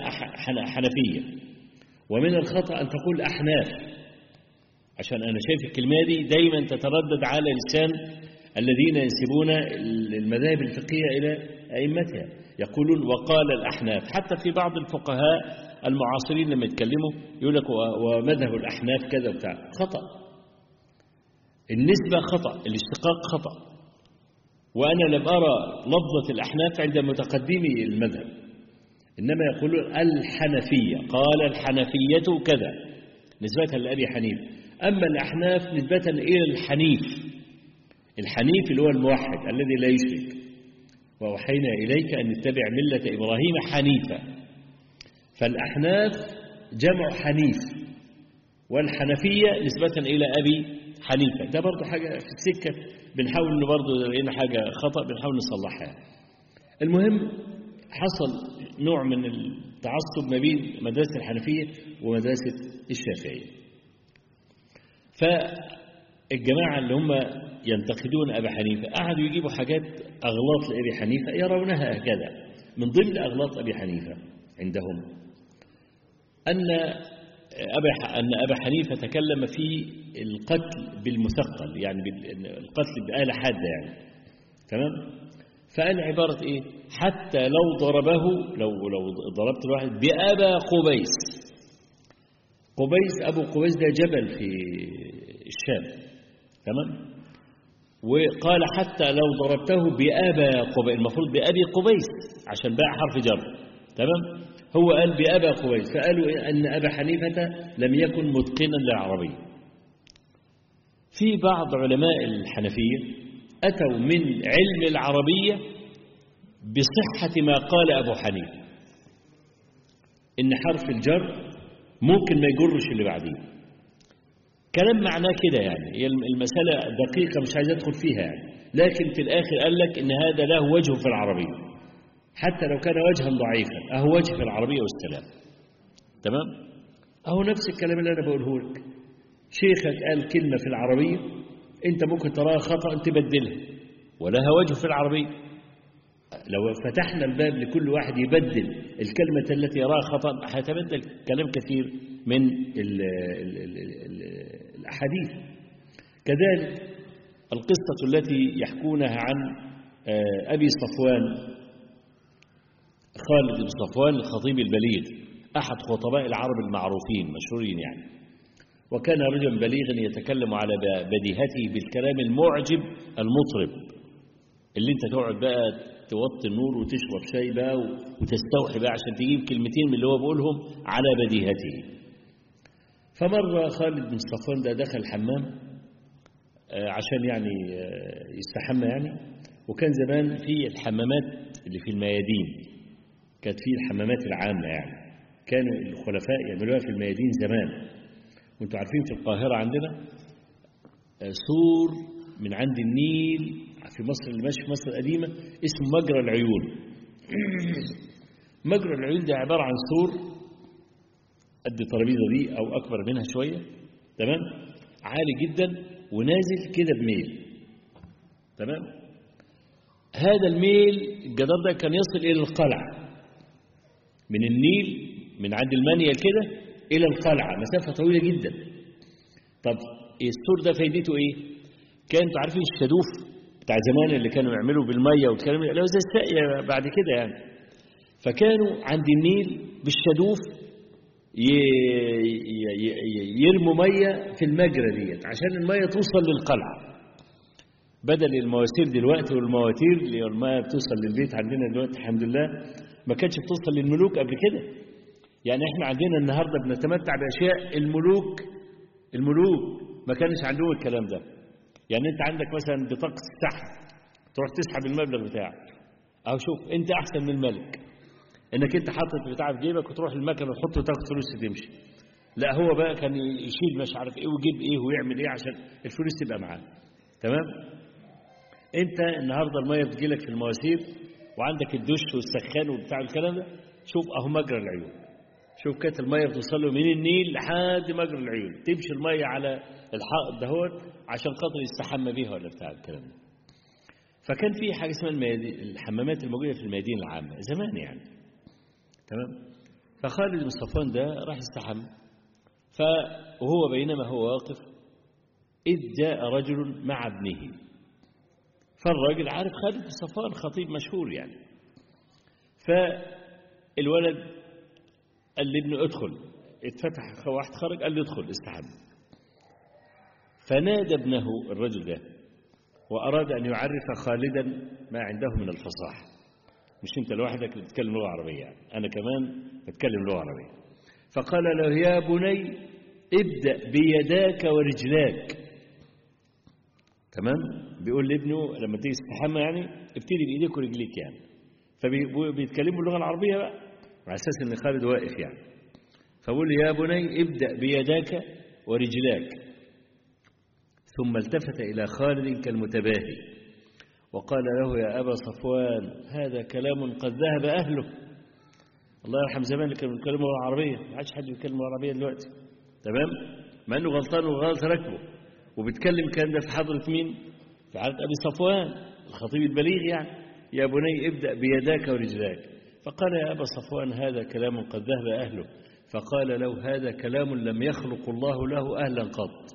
حنفية ومن الخطأ أن تقول أحناف عشان أنا شايف الكلمة دي دايما تتردد على لسان الذين ينسبون المذاهب الفقهية إلى أئمتها يقولون وقال الأحناف حتى في بعض الفقهاء المعاصرين لما يتكلموا يقول لك ومذهب الأحناف كذا وبتاع خطأ النسبة خطأ الاشتقاق خطأ وأنا لم أرى لفظة الأحناف عند متقدمي المذهب إنما يقولون الحنفية قال الحنفية كذا نسبة لأبي حنيف أما الأحناف نسبة إلى الحنيف الحنيف اللي هو الموحد الذي لا يشرك وأوحينا إليك أن اتبع ملة إبراهيم حنيفا فالأحناف جمع حنيف والحنفية نسبة إلى أبي حنيفة ده برضه حاجة في السكة بنحاول إنه برضه لقينا حاجة خطأ بنحاول نصلحها المهم حصل نوع من التعصب ما بين مدرسة الحنفية ومدرسة الشافعية فالجماعة اللي هم ينتقدون أبا حنيفة قعدوا يجيبوا حاجات أغلاط لأبي حنيفة يرونها هكذا من ضمن أغلاط أبي حنيفة عندهم أن أبا أن أبا حنيفة تكلم في القتل بالمثقل يعني القتل بآلة حادة يعني تمام فقال عبارة إيه حتى لو ضربه لو لو ضربت الواحد بأبا قبيس قبيس أبو قبيس ده جبل في الشام تمام وقال حتى لو ضربته بأبا قبيس المفروض بأبي قبيس عشان باع حرف جر تمام هو قال بأبا قبيس فقالوا أن أبا حنيفة لم يكن متقنا للعربية في بعض علماء الحنفية أتوا من علم العربية بصحة ما قال أبو حنيفة إن حرف الجر ممكن ما يجرش اللي بعديه كلام معناه كده يعني هي المسألة دقيقة مش عايز أدخل فيها يعني لكن في الآخر قال لك إن هذا له وجه في العربية حتى لو كان وجها ضعيفا أهو وجه في العربية والسلام تمام أهو نفس الكلام اللي أنا بقوله لك شيخك قال كلمة في العربية أنت ممكن تراها خطأ تبدلها ولها وجه في العربية لو فتحنا الباب لكل واحد يبدل الكلمة التي يراها خطأ هيتبدل كلام كثير من ال ال ال ال الأحاديث كذلك القصة التي يحكونها عن أبي صفوان خالد بن صفوان الخطيب البليغ أحد خطباء العرب المعروفين مشهورين يعني وكان رجلا بليغا يتكلم على بديهته بالكلام المعجب المطرب اللي انت تقعد بقى توطي النور وتشرب شاي بقى وتستوحي بقى عشان تجيب كلمتين من اللي هو بيقولهم على بديهته فمرة خالد بن صفوان ده دخل الحمام عشان يعني يستحمى يعني وكان زمان في الحمامات اللي في الميادين كانت في الحمامات العامة يعني كانوا الخلفاء يعملوها في الميادين زمان وانتم عارفين في القاهرة عندنا سور من عند النيل في مصر اللي ماشي في مصر القديمة اسمه مجرى العيون مجرى العيون ده عبارة عن سور قد الترابيزة دي أو أكبر منها شوية تمام عالي جدا ونازل كده بميل تمام هذا الميل الجدار ده كان يصل إلى القلعة من النيل من عند المانيال كده إلى القلعة مسافة طويلة جدا طب السور ده فايدته إيه كانوا عارفين الشدوف بتاع زمان اللي كانوا يعملوا بالميه والكلام ده، اللي هو زي الساقيه بعد كده يعني فكانوا عند النيل بالشدوف ي- ي- ي- يرموا ميه في المجرى ديت عشان الميه توصل للقلعه بدل المواسير دلوقتي والمواتير اللي الميه بتوصل للبيت عندنا دلوقتي الحمد لله ما كانتش بتوصل للملوك قبل كده يعني احنا عندنا النهارده بنتمتع باشياء الملوك الملوك ما كانش عندهم الكلام ده يعني انت عندك مثلا بطاقه السحب تروح تسحب المبلغ بتاعك اهو شوف انت احسن من الملك انك انت حاطط بتاع في جيبك وتروح المكنه وتحط وتاخد فلوس تمشي لا هو بقى كان يشيل مش عارف ايه ويجيب ايه ويعمل ايه عشان الفلوس تبقى معاه تمام انت النهارده الميه بتجيلك في المواسير وعندك الدش والسخان وبتاع الكلام ده شوف اهو مجرى العيون شوف كانت الميه بتوصل له من النيل لحد مجرى العيون تمشي الميه على الحائط دهوت عشان خاطر يستحمى بيها ولا بتاع الكلام ده فكان في حاجه اسمها الميادين الحمامات الموجوده في الميادين العامه زمان يعني تمام فخالد بن صفوان ده راح يستحمى فهو بينما هو واقف إذ جاء رجل مع ابنه فالراجل عارف خالد بن صفوان خطيب مشهور يعني فالولد قال لابنه ادخل اتفتح واحد خرج قال له ادخل استحمى فنادى ابنه الرجل ده وأراد أن يعرف خالدا ما عنده من الفصاحة مش أنت لوحدك اللي بتتكلم لغة عربية يعني أنا كمان بتكلم لغة عربية فقال له يا بني ابدأ بيداك ورجلاك تمام بيقول لابنه لما تيجي تستحمى يعني ابتدي بإيديك ورجليك يعني فبيتكلموا باللغة العربية بقى على أساس إن خالد واقف يعني فبقول له يا بني ابدأ بيداك ورجلاك ثم التفت إلى خالد كالمتباهي وقال له يا أبا صفوان هذا كلام قد ذهب أهله الله يرحم زمان اللي كانوا بيتكلموا لغة عربية ما عادش حد بيتكلم لغة عربية دلوقتي تمام مع إنه غلطان وغلط ركبه وبيتكلم كان ده في حضرة مين في حضرة أبي صفوان الخطيب البليغ يعني يا بني ابدأ بيداك ورجلاك فقال يا أبا صفوان هذا كلام قد ذهب أهله فقال له هذا كلام لم يخلق الله له أهلا قط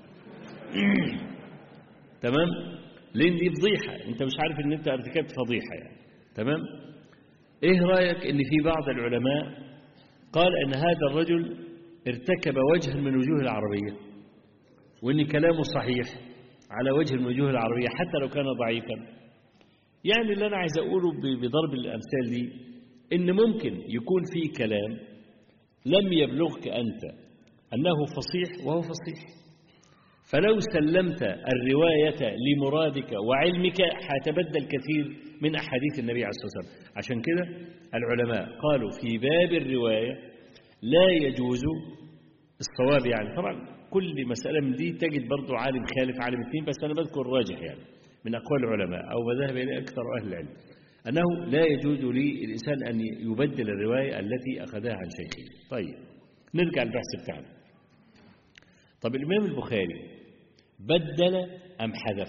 تمام لان دي فضيحه انت مش عارف ان انت ارتكبت فضيحه يعني تمام ايه رايك ان في بعض العلماء قال ان هذا الرجل ارتكب وجها من وجوه العربيه وان كلامه صحيح على وجه من وجوه العربيه حتى لو كان ضعيفا يعني اللي انا عايز اقوله بضرب الامثال دي ان ممكن يكون في كلام لم يبلغك انت انه فصيح وهو فصيح فلو سلمت الرواية لمرادك وعلمك هتبدل كثير من أحاديث النبي عليه الصلاة والسلام عشان كده العلماء قالوا في باب الرواية لا يجوز الصواب يعني طبعا كل مسألة من دي تجد برضو عالم خالف عالم اثنين بس أنا بذكر الراجح يعني من أقوال العلماء أو ما ذهب إليه أكثر أهل العلم أنه لا يجوز للإنسان أن يبدل الرواية التي أخذها عن شيخه طيب نرجع للبحث بتاعنا طب الإمام البخاري بدل أم حذف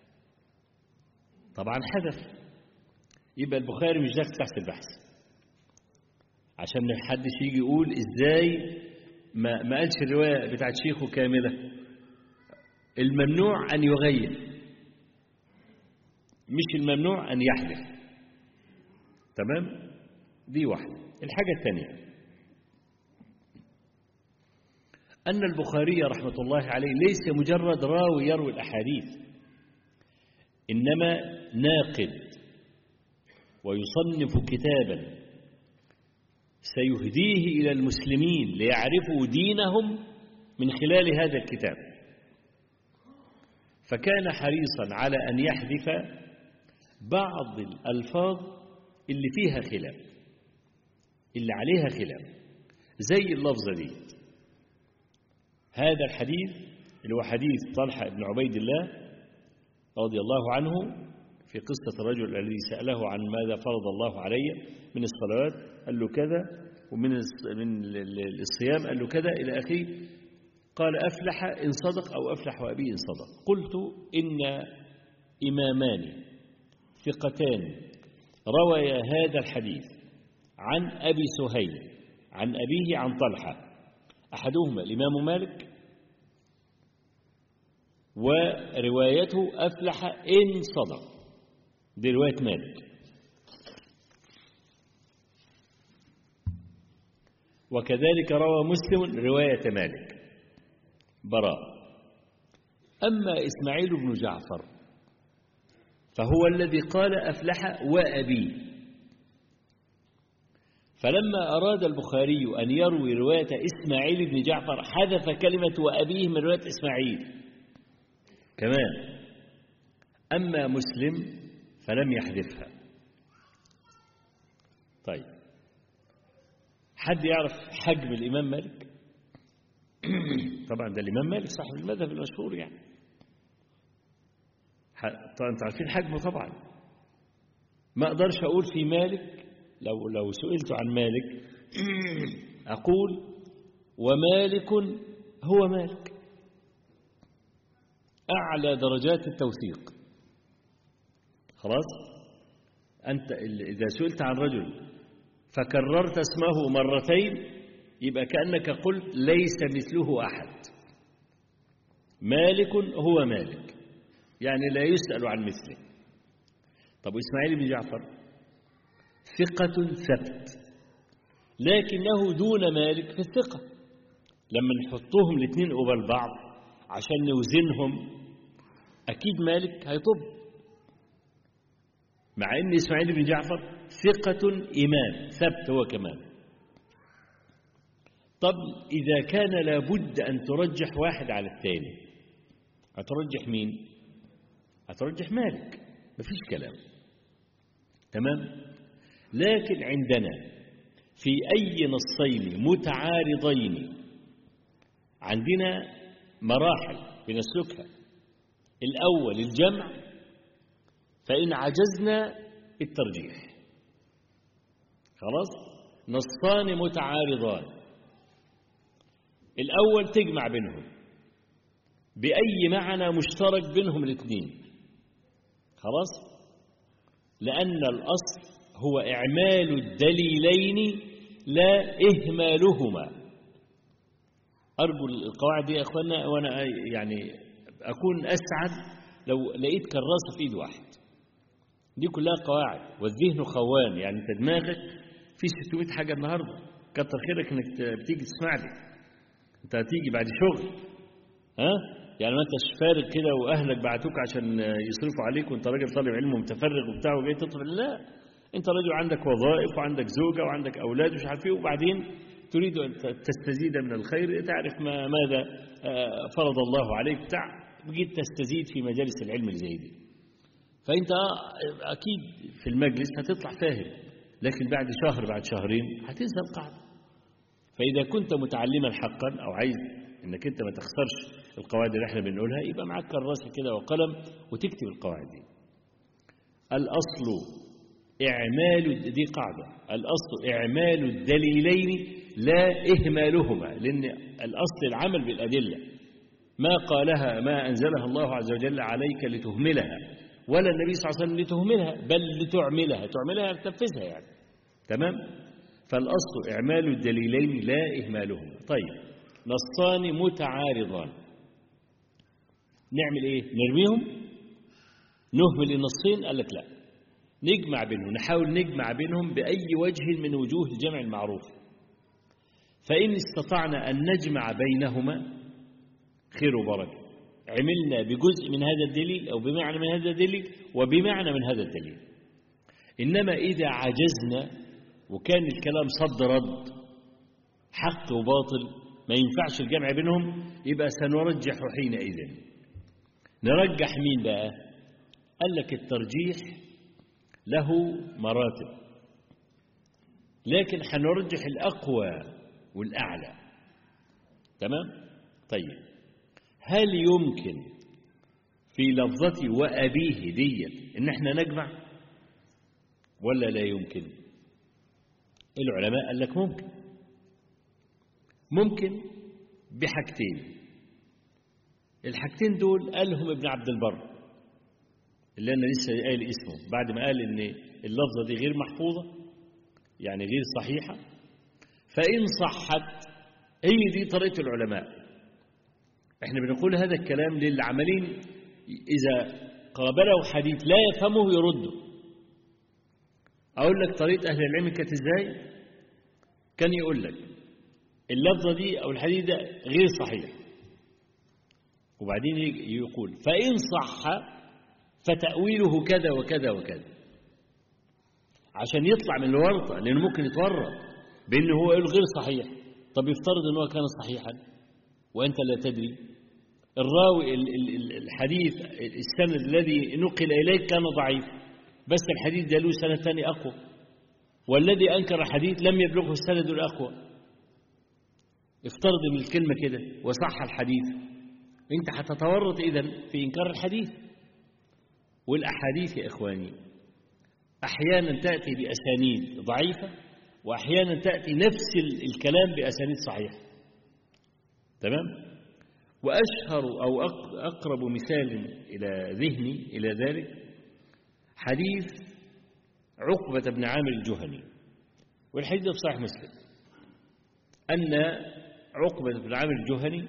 طبعا حذف يبقى البخاري مش داخل تحت البحث عشان ما حدش يجي يقول ازاي ما, ما قالش الرواية بتاعت شيخه كاملة الممنوع أن يغير مش الممنوع أن يحذف تمام دي واحدة الحاجة الثانية أن البخاري رحمة الله عليه ليس مجرد راوي يروي الأحاديث إنما ناقد ويصنف كتابا سيهديه إلى المسلمين ليعرفوا دينهم من خلال هذا الكتاب فكان حريصا على أن يحذف بعض الألفاظ اللي فيها خلاف اللي عليها خلاف زي اللفظة دي هذا الحديث اللي هو حديث طلحة بن عبيد الله رضي الله عنه في قصة الرجل الذي سأله عن ماذا فرض الله علي من الصلوات قال له كذا ومن من الصيام قال له كذا إلى آخره قال أفلح إن صدق أو أفلح وأبي إن صدق قلت إن إمامان ثقتان رويا هذا الحديث عن أبي سهيل عن أبيه عن طلحة أحدهما الإمام مالك وروايته أفلح إن صدق دي رواية مالك وكذلك روى مسلم رواية مالك براء أما إسماعيل بن جعفر فهو الذي قال أفلح وأبي فلما أراد البخاري أن يروي رواية إسماعيل بن جعفر حذف كلمة وأبيه من رواية إسماعيل كمان أما مسلم فلم يحذفها طيب حد يعرف حجم الإمام مالك طبعا ده الإمام مالك صاحب المذهب المشهور يعني طبعا انتوا عارفين حجمه طبعا ما اقدرش اقول في مالك لو لو سئلت عن مالك اقول ومالك هو مالك اعلى درجات التوثيق خلاص انت اذا سئلت عن رجل فكررت اسمه مرتين يبقى كانك قلت ليس مثله احد مالك هو مالك يعني لا يسأل عن مثله طب إسماعيل بن جعفر ثقة ثبت لكنه دون مالك في الثقة لما نحطهم الاثنين قبل بعض عشان نوزنهم أكيد مالك هيطب مع أن إسماعيل بن جعفر ثقة إمام ثبت هو كمان طب إذا كان لابد أن ترجح واحد على الثاني هترجح مين؟ هترجح مالك مفيش كلام تمام لكن عندنا في أي نصين متعارضين عندنا مراحل بنسلكها الأول الجمع فإن عجزنا الترجيح خلاص نصان متعارضان الأول تجمع بينهم بأي معنى مشترك بينهم الاثنين خلاص لأن الأصل هو إعمال الدليلين لا إهمالهما أرجو القواعد دي يا أخوانا وأنا يعني أكون أسعد لو لقيت كراسة في إيد واحد دي كلها قواعد والذهن خوان يعني أنت دماغك في 600 حاجة النهاردة كتر خيرك إنك بتيجي تسمع لي أنت هتيجي بعد شغل ها يعني ما انتش فارغ كده واهلك بعتوك عشان يصرفوا عليك وانت راجل طالب علم ومتفرغ وبتاع وجاي تطلب لا انت راجل عندك وظائف وعندك زوجه وعندك اولاد ومش عارف ايه وبعدين تريد ان تستزيد من الخير تعرف ما ماذا فرض الله عليك بتاع جيت تستزيد في مجالس العلم اللي زي دي فانت اكيد في المجلس هتطلع فاهم لكن بعد شهر بعد شهرين هتنسى القاعده فاذا كنت متعلما حقا او عايز انك انت ما تخسرش القواعد اللي احنا بنقولها يبقى معاك كراسه كده وقلم وتكتب القواعد دي الاصل اعمال دي قاعده الاصل اعمال الدليلين لا اهمالهما لان الاصل العمل بالادله ما قالها ما انزلها الله عز وجل عليك لتهملها ولا النبي صلى الله عليه وسلم لتهملها بل لتعملها تعملها تنفذها يعني تمام فالاصل اعمال الدليلين لا اهمالهما طيب نصان متعارضان نعمل ايه نرميهم نهمل النصين قال لك لا نجمع بينهم نحاول نجمع بينهم بأي وجه من وجوه الجمع المعروف فإن استطعنا أن نجمع بينهما خير وبركة عملنا بجزء من هذا الدليل أو بمعنى من هذا الدليل وبمعنى من هذا الدليل إنما إذا عجزنا وكان الكلام صد رد حق وباطل ما ينفعش الجمع بينهم يبقى سنرجح حينئذ نرجح مين بقى قال لك الترجيح له مراتب لكن هنرجح الأقوى والأعلى تمام طيب هل يمكن في لفظتي وأبيه ديت إن احنا نجمع ولا لا يمكن العلماء قال لك ممكن ممكن بحاجتين الحاجتين دول قالهم ابن عبد البر اللي أنا لسه قايل اسمه بعد ما قال إن اللفظة دي غير محفوظة يعني غير صحيحة فإن صحت هي دي طريقة العلماء احنا بنقول هذا الكلام للعملين إذا قابله حديث لا يفهمه يرده أقول لك طريقة أهل العلم كانت إزاي كان يقول لك اللفظة دي أو الحديث ده غير صحيح وبعدين يقول فإن صح فتأويله كذا وكذا وكذا عشان يطلع من الورطة لأنه ممكن يتورط بأنه هو يقول غير صحيح طب يفترض أنه كان صحيحا وأنت لا تدري الراوي الحديث السند الذي نقل إليك كان ضعيف بس الحديث ده له سند ثاني أقوى والذي أنكر الحديث لم يبلغه السند الأقوى افترض من الكلمة كده وصح الحديث انت هتتورط إذن في إنكار الحديث والأحاديث يا إخواني أحيانا تأتي بأسانيد ضعيفة وأحيانا تأتي نفس الكلام بأسانيد صحيحة تمام وأشهر أو أقرب مثال إلى ذهني إلى ذلك حديث عقبة بن عامر الجهني والحديث في صحيح مسلم أن عقبة بن عامر الجهني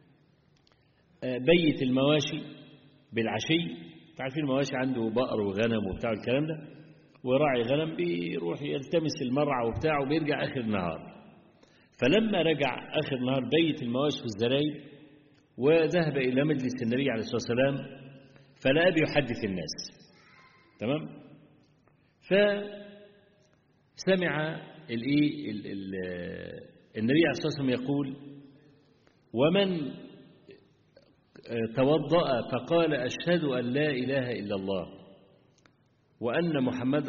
بيت المواشي بالعشي تعرفين المواشي عنده بقر وغنم وبتاع الكلام ده وراعي غنم بيروح يلتمس المرعى وبتاعه وبيرجع آخر النهار فلما رجع آخر النهار بيت المواشي في الزرايب وذهب إلى مجلس النبي عليه الصلاة والسلام فلقى بيحدث الناس تمام فسمع الايه النبي عليه الصلاة والسلام يقول ومن توضأ فقال أشهد أن لا إله إلا الله وأن محمد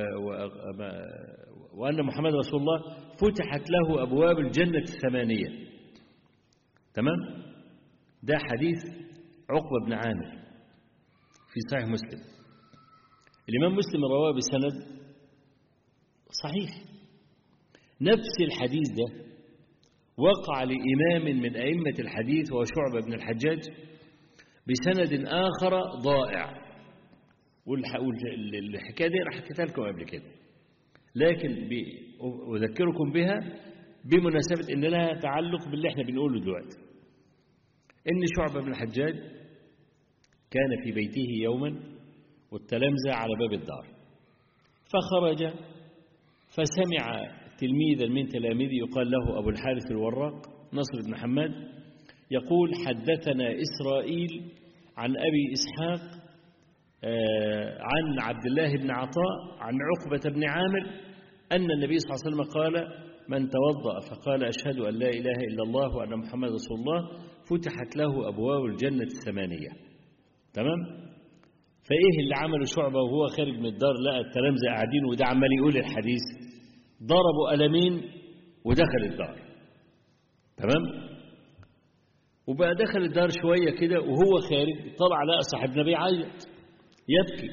وأن محمد رسول الله فتحت له أبواب الجنة الثمانية تمام ده حديث عقبة بن عامر في صحيح مسلم الإمام مسلم رواه بسند صحيح نفس الحديث ده وقع لإمام من أئمة الحديث وهو شعبة بن الحجاج بسند آخر ضائع والحكاية دي أنا حكيتها لكم قبل كده لكن أذكركم بها بمناسبة إن لها تعلق باللي احنا بنقوله دلوقتي إن شعبة بن الحجاج كان في بيته يوما والتلامذة على باب الدار فخرج فسمع تلميذا من تلاميذه يقال له أبو الحارث الوراق نصر بن حماد يقول حدثنا إسرائيل عن أبي إسحاق عن عبد الله بن عطاء عن عقبة بن عامر أن النبي صلى الله عليه وسلم قال من توضأ فقال أشهد أن لا إله إلا الله وأن محمد رسول الله فتحت له أبواب الجنة الثمانية تمام فإيه اللي عمله شعبة وهو خارج من الدار لقى التلامذة قاعدين وده عمال يقول الحديث ضربوا قلمين ودخل الدار تمام وبقى دخل الدار شوية كده وهو خارج طلع لقى صاحبنا بيعيط يبكي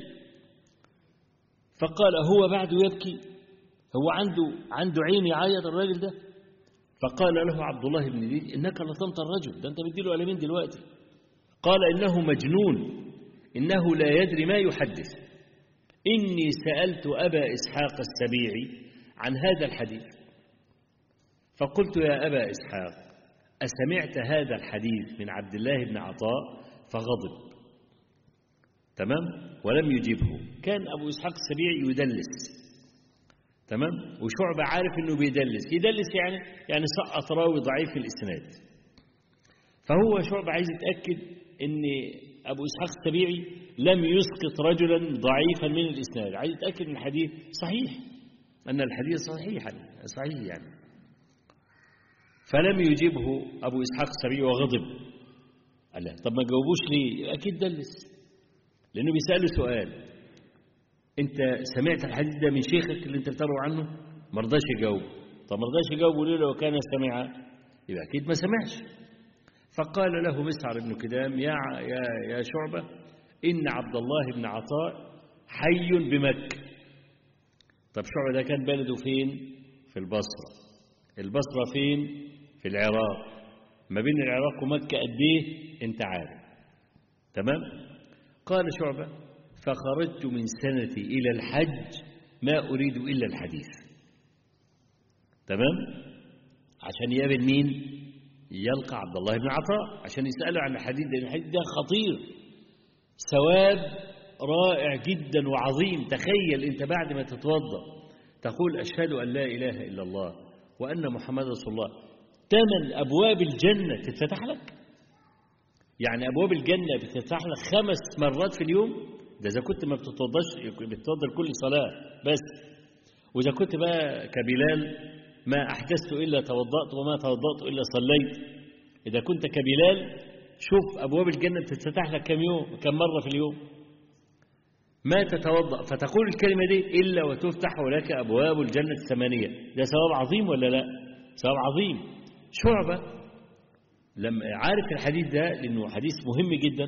فقال هو بعده يبكي هو عنده عنده عين يعيط الراجل ده فقال له عبد الله بن زيد انك لطمت الرجل ده انت بتديله قلمين دلوقتي قال انه مجنون انه لا يدري ما يحدث اني سالت ابا اسحاق السبيعي عن هذا الحديث فقلت يا ابا اسحاق اسمعت هذا الحديث من عبد الله بن عطاء فغضب تمام ولم يجيبه كان ابو اسحاق السبيعي يدلس تمام وشعبة عارف انه بيدلس يدلس يعني يعني سقط راوي ضعيف في الاسناد فهو شعبة عايز يتاكد ان ابو اسحاق السبيعي لم يسقط رجلا ضعيفا من الاسناد عايز يتاكد ان الحديث صحيح ان الحديث صحيح صحيح يعني فلم يجيبه ابو اسحاق السبيعي وغضب قال له طب ما جاوبوش ليه اكيد دلس لانه بيساله سؤال انت سمعت الحديث ده من شيخك اللي انت بتروي عنه ما رضاش يجاوب طب ما رضاش يجاوب ليه لو كان سمع يبقى اكيد ما سمعش فقال له مسعر بن كدام يا يا يا شعبه ان عبد الله بن عطاء حي بمكه طب شعبه ده كان بلده فين في البصره البصره فين في العراق ما بين العراق ومكه قد ايه انت عارف تمام قال شعبه فخرجت من سنتي إلى الحج ما أريد إلا الحديث تمام عشان يقابل مين يلقى عبد الله بن عطاء عشان يسأله عن الحديث ده الحديث ده خطير ثواب رائع جدا وعظيم تخيل انت بعد ما تتوضا تقول اشهد ان لا اله الا الله وان محمد رسول الله ثمن ابواب الجنه تتفتح لك يعني ابواب الجنه بتتفتح لك خمس مرات في اليوم ده اذا كنت ما بتتوضاش بتتوضا لكل صلاه بس واذا كنت بقى كبلال ما احدثت الا توضات وما توضات الا صليت اذا كنت كبلال شوف ابواب الجنه بتتفتح لك كم يوم كم مره في اليوم ما تتوضا فتقول الكلمه دي الا وتفتح لك ابواب الجنه الثمانيه ده ثواب عظيم ولا لا ثواب عظيم شعبه لما عارف الحديث ده لانه حديث مهم جدا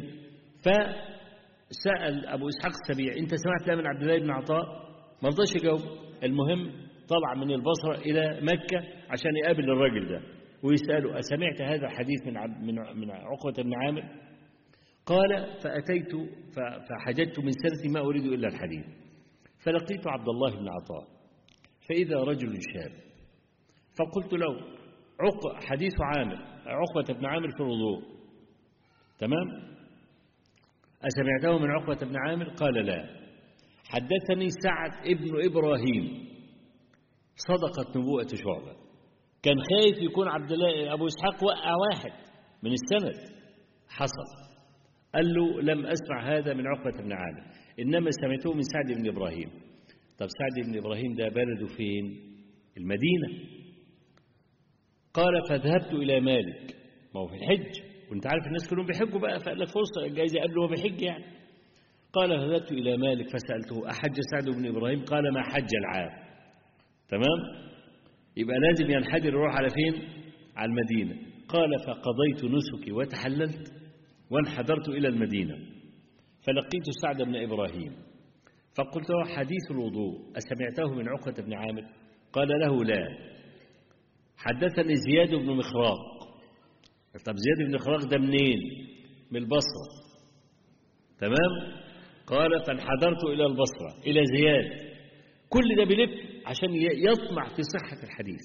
فسال ابو اسحاق السبيع انت سمعت ده من عبد الله بن عطاء ما رضاش يجاوب المهم طلع من البصره الى مكه عشان يقابل الراجل ده ويساله اسمعت هذا الحديث من من من عقبه بن عامر قال فأتيت فحججت من سنتي ما أريد إلا الحديث فلقيت عبد الله بن عطاء فإذا رجل شاب فقلت له عق حديث عامر عقبة بن عامر في الوضوء تمام أسمعته من عقبة بن عامر قال لا حدثني سعد ابن إبراهيم صدقت نبوءة شعبة كان خايف يكون عبد الله أبو إسحاق وقع واحد من السند حصل قال له لم أسمع هذا من عقبة بن عامر إنما سمعته من سعد بن إبراهيم طب سعد بن إبراهيم ده بلده فين المدينة قال فذهبت إلى مالك ما هو في الحج وانت عارف الناس كلهم بيحجوا بقى فقال لك فرصة جايزة قبل هو بيحج يعني قال فذهبت إلى مالك فسألته أحج سعد بن إبراهيم قال ما حج العام تمام يبقى لازم ينحدر يروح على فين على المدينة قال فقضيت نسكي وتحللت وانحدرت إلى المدينة فلقيت سعد بن إبراهيم فقلت له حديث الوضوء أسمعته من عقبة بن عامر قال له لا حدثني زياد بن مخراق طب زياد بن مخراق ده منين من البصرة تمام قال فانحدرت إلى البصرة إلى زياد كل ده بيلف عشان يطمع في صحة الحديث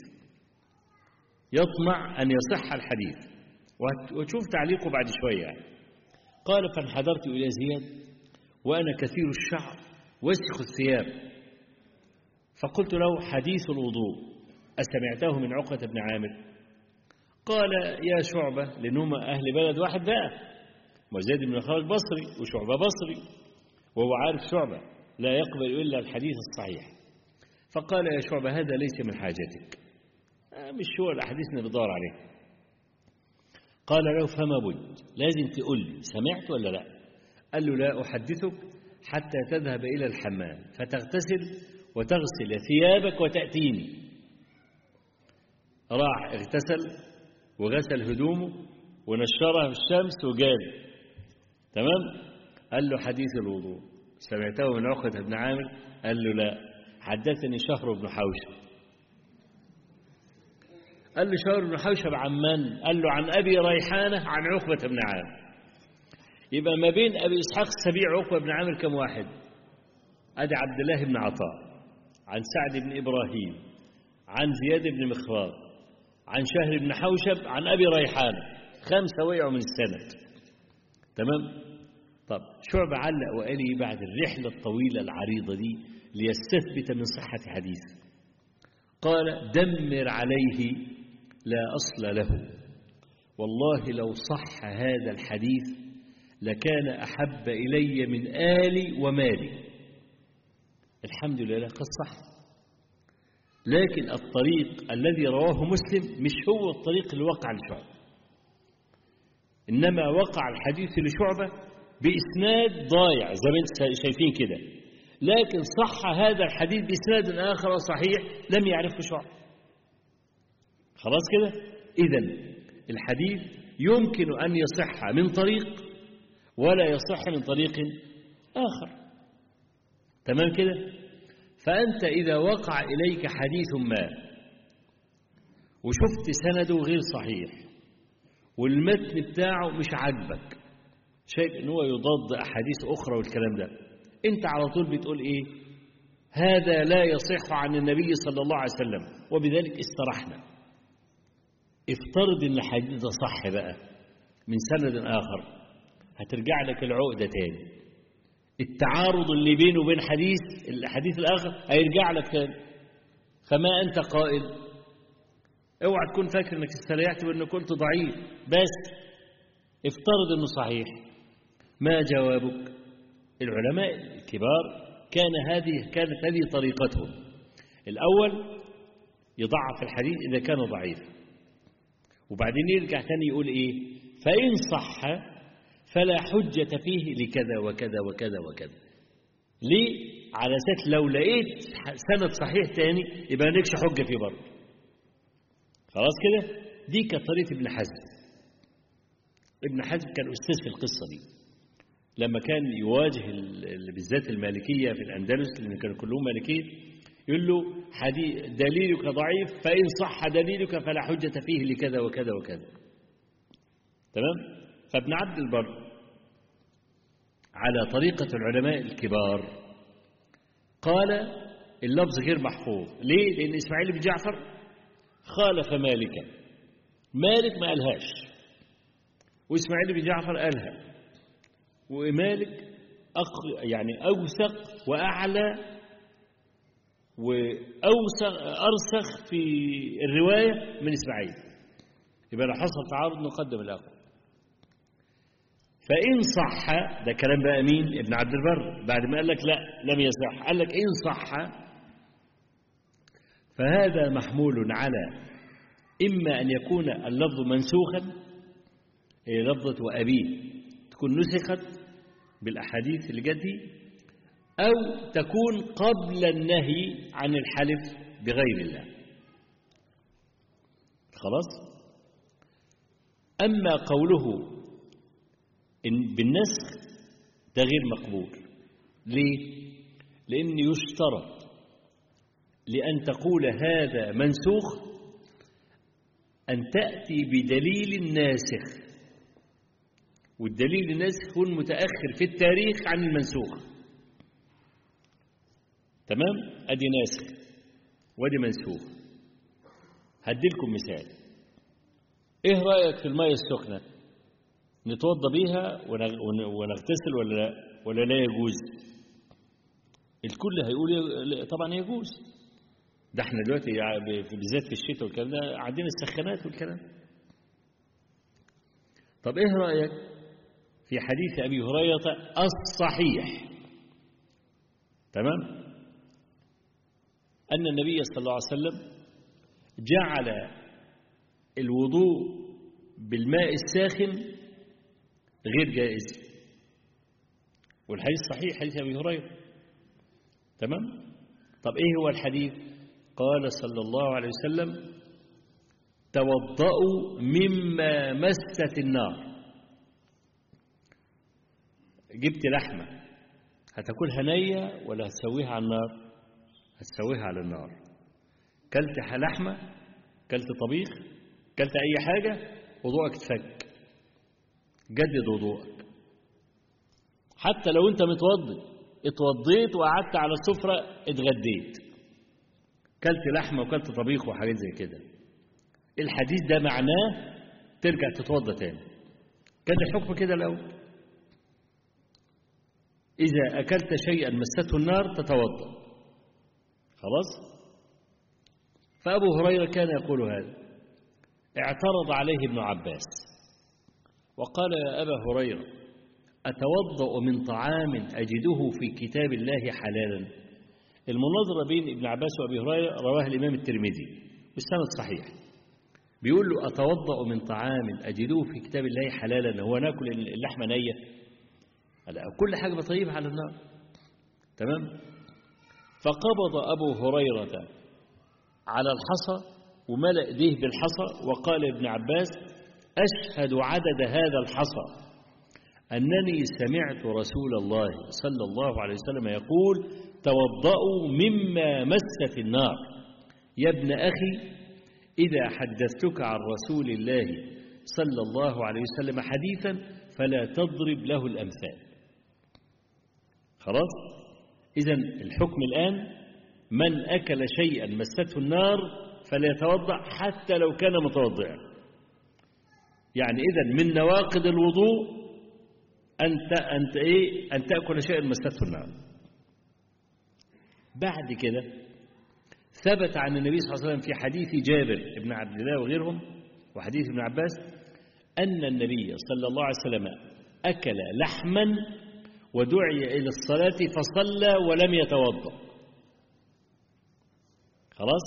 يطمع أن يصح الحديث وتشوف تعليقه بعد شوية يعني. قال فانحدرت إلى زياد وأنا كثير الشعر وسخ الثياب فقلت له حديث الوضوء أسمعته من عقبة بن عامر قال يا شعبة لأنهم أهل بلد واحد بقى وزيد بن خالد بصري وشعبة بصري وهو عارف شعبة لا يقبل إلا الحديث الصحيح فقال يا شعبة هذا ليس من حاجتك مش هو الأحاديث اللي بدور عليه قال له فما بد لازم تقول لي سمعت ولا لا قال له لا أحدثك حتى تذهب إلى الحمام فتغتسل وتغسل ثيابك وتأتيني راح اغتسل وغسل هدومه ونشرها في الشمس وجاب تمام قال له حديث الوضوء سمعته من عقبة بن عامر قال له لا حدثني شهر بن حوشب قال له شهر بن حوشب عن من قال له عن أبي ريحانة عن عقبة بن عامر يبقى ما بين أبي إسحاق السبيع وعقبة بن عامر كم واحد أدي عبد الله بن عطاء عن سعد بن إبراهيم عن زياد بن مخراط عن شهر بن حوشب عن أبي ريحانة خمسة وقعوا من السند تمام طب شعب علق وقال لي بعد الرحلة الطويلة العريضة دي ليستثبت من صحة حديث قال دمر عليه لا أصل له والله لو صح هذا الحديث لكان أحب إلي من آلي ومالي الحمد لله قد صح لكن الطريق الذي رواه مسلم مش هو الطريق اللي وقع لشعبة إنما وقع الحديث لشعبة بإسناد ضايع زي ما انتم شايفين كده لكن صح هذا الحديث بإسناد آخر صحيح لم يعرفه شعبة خلاص كده إذا الحديث يمكن أن يصح من طريق ولا يصح من طريق آخر تمام كده فأنت إذا وقع إليك حديث ما وشفت سنده غير صحيح والمتن بتاعه مش عاجبك شايف ان هو يضاد احاديث اخرى والكلام ده انت على طول بتقول ايه هذا لا يصح عن النبي صلى الله عليه وسلم وبذلك استرحنا افترض ان الحديث ده صح بقى من سند اخر هترجع لك العقدة تاني التعارض اللي بينه وبين حديث الحديث الآخر هيرجع لك تاني فما أنت قائل اوعى تكون فاكر انك استريحت بانك قلت ضعيف بس افترض انه صحيح ما جوابك العلماء الكبار كان هذه كانت هذه طريقتهم الأول يضعف الحديث إذا كان ضعيفا وبعدين يرجع تاني يقول إيه فإن صح فلا حجة فيه لكذا وكذا وكذا وكذا ليه على أساس لو لقيت سند صحيح تاني يبقى مالكش حجة فيه برضه خلاص كده دي كانت طريقة ابن حزم ابن حزم كان أستاذ في القصة دي لما كان يواجه بالذات المالكية في الأندلس لأن كانوا كلهم مالكية يقول له حديث دليلك ضعيف فإن صح دليلك فلا حجة فيه لكذا وكذا وكذا تمام فابن عبد البر على طريقة العلماء الكبار قال اللفظ غير محفوظ ليه؟ لأن إسماعيل بن جعفر خالف مالكا مالك ما قالهاش وإسماعيل بن جعفر قالها ومالك أق يعني أوثق وأعلى وأوسخ أرسخ في الرواية من إسماعيل يبقى لو حصل تعارض نقدم الأول فإن صح ده كلام بقى مين ابن عبد البر بعد ما قال لك لا لم يصح قال لك إن صح فهذا محمول على إما أن يكون اللفظ منسوخا هي لفظة وأبيه تكون نسخت بالأحاديث اللي جت دي أو تكون قبل النهي عن الحلف بغير الله خلاص أما قوله إن بالنسخ ده غير مقبول ليه؟ لأن يشترط لأن تقول هذا منسوخ أن تأتي بدليل ناسخ والدليل الناسخ يكون متأخر في التاريخ عن المنسوخ تمام ادي ناسخ وادي منسوخ هديلكم مثال ايه رايك في الميه السخنه نتوضى بيها ونغتسل ولا لا ولا لا يجوز الكل هيقول طبعا يجوز ده احنا دلوقتي بالذات في الشتاء والكلام ده عندنا السخانات والكلام طب ايه رايك في حديث ابي هريره الصحيح تمام أن النبي صلى الله عليه وسلم جعل الوضوء بالماء الساخن غير جائز والحديث صحيح حديث أبي هريرة تمام طب إيه هو الحديث قال صلى الله عليه وسلم توضأوا مما مست النار جبت لحمة هتاكلها نية ولا هتسويها على النار هتسويها على النار كلت لحمة كلت طبيخ كلت أي حاجة وضوءك اتفك جدد وضوءك حتى لو أنت متوضي اتوضيت وقعدت على السفرة اتغديت كلت لحمة وكلت طبيخ وحاجات زي كده الحديث ده معناه ترجع تتوضى تاني كان الحكم كده الأول إذا أكلت شيئا مسته النار تتوضأ خلاص فأبو هريرة كان يقول هذا اعترض عليه ابن عباس وقال يا أبا هريرة أتوضأ من طعام أجده في كتاب الله حلالا المناظرة بين ابن عباس وأبي هريرة رواها الإمام الترمذي بالسند صحيح بيقول له أتوضأ من طعام أجده في كتاب الله حلالا هو ناكل اللحمة نية كل حاجة بطيبها على النار تمام فقبض أبو هريرة على الحصى وملأ ايديه بالحصى وقال ابن عباس أشهد عدد هذا الحصى أنني سمعت رسول الله صلى الله عليه وسلم يقول توضأوا مما مست النار يا ابن أخي إذا حدثتك عن رسول الله صلى الله عليه وسلم حديثا فلا تضرب له الأمثال خلاص إذا الحكم الآن من أكل شيئا مسته النار فليتوضأ حتى لو كان متوضئا يعني إذا من نواقض الوضوء أنت أنت إيه أن تأكل شيئا مسته النار بعد كده ثبت عن النبي صلى الله عليه وسلم في حديث جابر بن عبد الله وغيرهم وحديث ابن عباس أن النبي صلى الله عليه وسلم أكل لحما ودعي إلى الصلاة فصلى ولم يتوضأ خلاص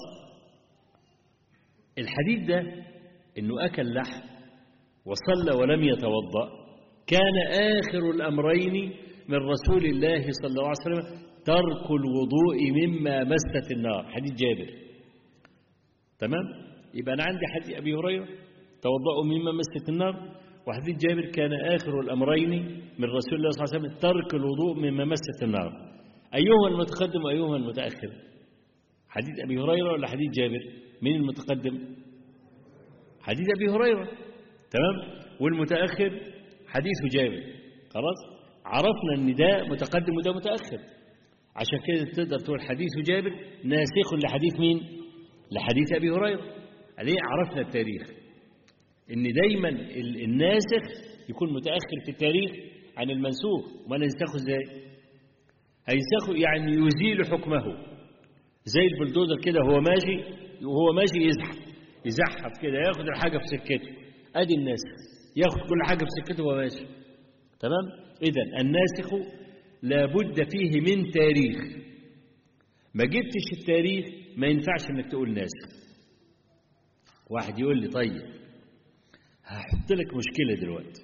الحديث ده انه اكل لحم وصلى ولم يتوضا كان اخر الامرين من رسول الله صلى الله عليه وسلم ترك الوضوء مما مست النار حديث جابر تمام يبقى انا عندي حديث ابي هريره توضؤوا مما مست النار وحديث جابر كان اخر الامرين من رسول الله صلى الله عليه وسلم ترك الوضوء مما مست النار ايهما المتقدم وايهما المتاخر حديث ابي هريره ولا حديث جابر مين المتقدم حديث أبي هريرة تمام والمتأخر حديث جابر خلاص عرفنا ان ده متقدم وده متأخر عشان كده تقدر تقول حديث جابر ناسخ لحديث مين لحديث أبي هريرة عليه عرفنا التاريخ ان دايما الناسخ يكون متأخر في التاريخ عن المنسوخ ما ننسخه ازاي هينسخه يعني يزيل حكمه زي البلدوزر كده هو ماشي وهو ماشي يزحف يزحف كده ياخد الحاجة في سكته ادي الناسخ ياخد كل حاجة في سكته وهو ماشي تمام اذا الناسخ لابد فيه من تاريخ ما جبتش التاريخ ما ينفعش انك تقول ناسخ واحد يقول لي طيب هحط لك مشكلة دلوقتي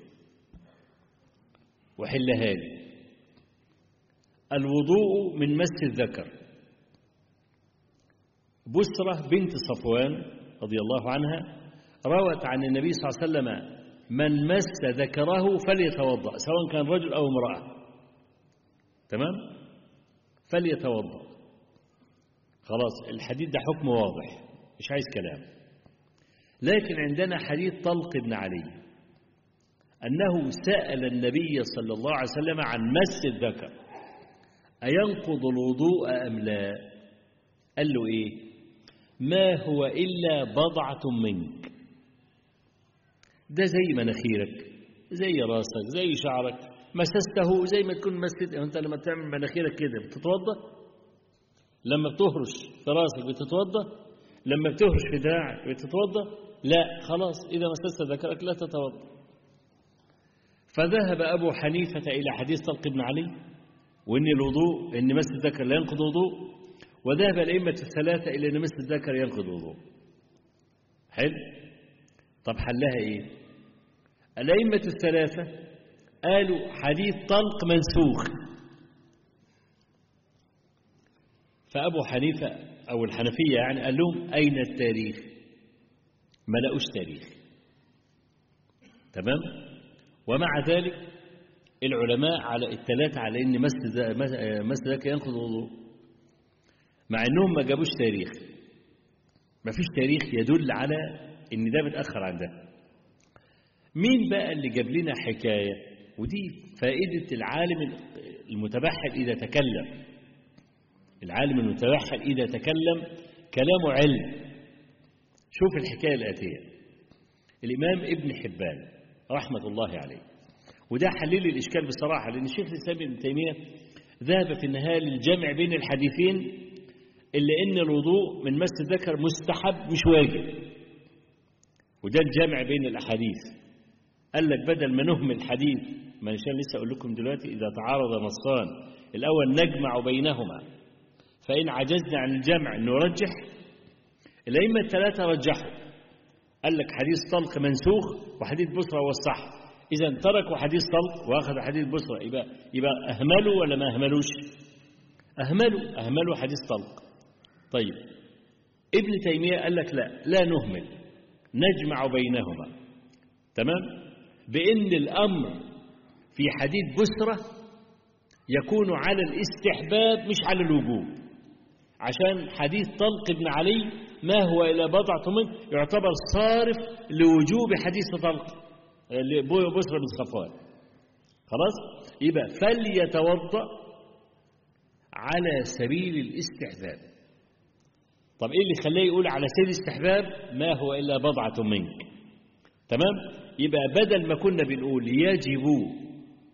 وحلها لي الوضوء من مس الذكر بسرة بنت صفوان رضي الله عنها روت عن النبي صلى الله عليه وسلم من مس ذكره فليتوضأ سواء كان رجل أو امرأة تمام فليتوضأ خلاص الحديث ده حكم واضح مش عايز كلام لكن عندنا حديث طلق بن علي أنه سأل النبي صلى الله عليه وسلم عن مس الذكر أينقض الوضوء أم لا قال له إيه ما هو إلا بضعة منك ده زي مناخيرك زي راسك زي شعرك مسسته زي ما تكون مسست انت لما تعمل مناخيرك كده بتتوضا لما بتهرش في راسك بتتوضا لما بتهرش في دراعك بتتوضا لا خلاص اذا مسست ذكرك لا تتوضا فذهب ابو حنيفه الى حديث طلق بن علي وان الوضوء ان مس الذكر لا ينقض وضوء وذهب الأئمة الثلاثة إلى أن مثل الذكر ينقض وضوء حلو طب حلها إيه الأئمة الثلاثة قالوا حديث طلق منسوخ فأبو حنيفة أو الحنفية يعني قال لهم أين التاريخ ما لقوش تاريخ تمام ومع ذلك العلماء على الثلاثة على أن مس ذاك ينقض وضوء مع انهم ما جابوش تاريخ ما فيش تاريخ يدل على ان ده متاخر عن ده مين بقى اللي جاب لنا حكايه ودي فائده العالم المتبحر اذا تكلم العالم المتبحر اذا تكلم كلامه علم شوف الحكايه الاتيه الامام ابن حبان رحمه الله عليه وده حلل الاشكال بصراحه لان الشيخ الاسلام ابن تيميه ذهب في النهايه للجمع بين الحديثين إلا إن الوضوء من مس الذكر مستحب مش واجب وده الجمع بين الأحاديث قال لك بدل ما نهمل حديث ما إن شاء الله لسه أقول لكم دلوقتي إذا تعارض نصان الأول نجمع بينهما فإن عجزنا عن الجمع نرجح الأئمة الثلاثة رجحوا قال لك حديث طلق منسوخ وحديث بصرة هو الصح إذا تركوا حديث طلق وأخذوا حديث بصرة يبقى يبقى أهملوا ولا ما أهملوش؟ أهملوا أهملوا حديث طلق طيب ابن تيمية قال لك لا لا نهمل نجمع بينهما تمام بأن الأمر في حديث بسرة يكون على الاستحباب مش على الوجوب عشان حديث طلق بن علي ما هو إلى بضعة منه يعتبر صارف لوجوب حديث طلق بسرة بن صفوان خلاص يبقى فليتوضأ على سبيل الاستحباب طب ايه اللي خلاه يقول على سبيل الاستحباب ما هو الا بضعه منك تمام يبقى بدل ما كنا بنقول يجب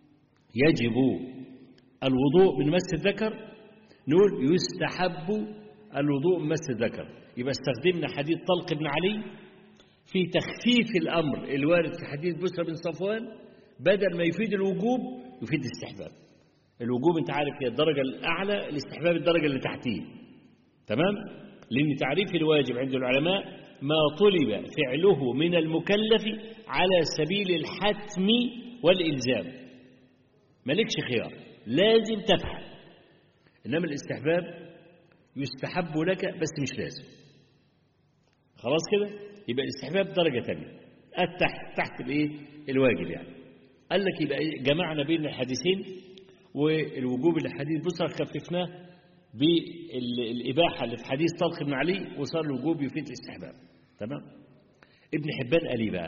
يجب الوضوء من مس الذكر نقول يستحب الوضوء من مس الذكر يبقى استخدمنا حديث طلق بن علي في تخفيف الأمر الوارد في حديث بسرى بن صفوان بدل ما يفيد الوجوب يفيد الاستحباب الوجوب انت عارف هي الدرجة الأعلى الاستحباب الدرجة اللي تحتيه تمام لأن تعريف الواجب عند العلماء ما طلب فعله من المكلف على سبيل الحتم والإلزام مالكش خيار لازم تفعل إنما الاستحباب يستحب لك بس مش لازم خلاص كده يبقى الاستحباب درجة تانية تحت تحت الايه الواجب يعني قال لك يبقى جمعنا بين الحديثين والوجوب اللي حديث بصر خففناه بالإباحة اللي في حديث طلق بن علي وصار الوجوب يفيد الاستحباب تمام ابن حبان قال ايه بقى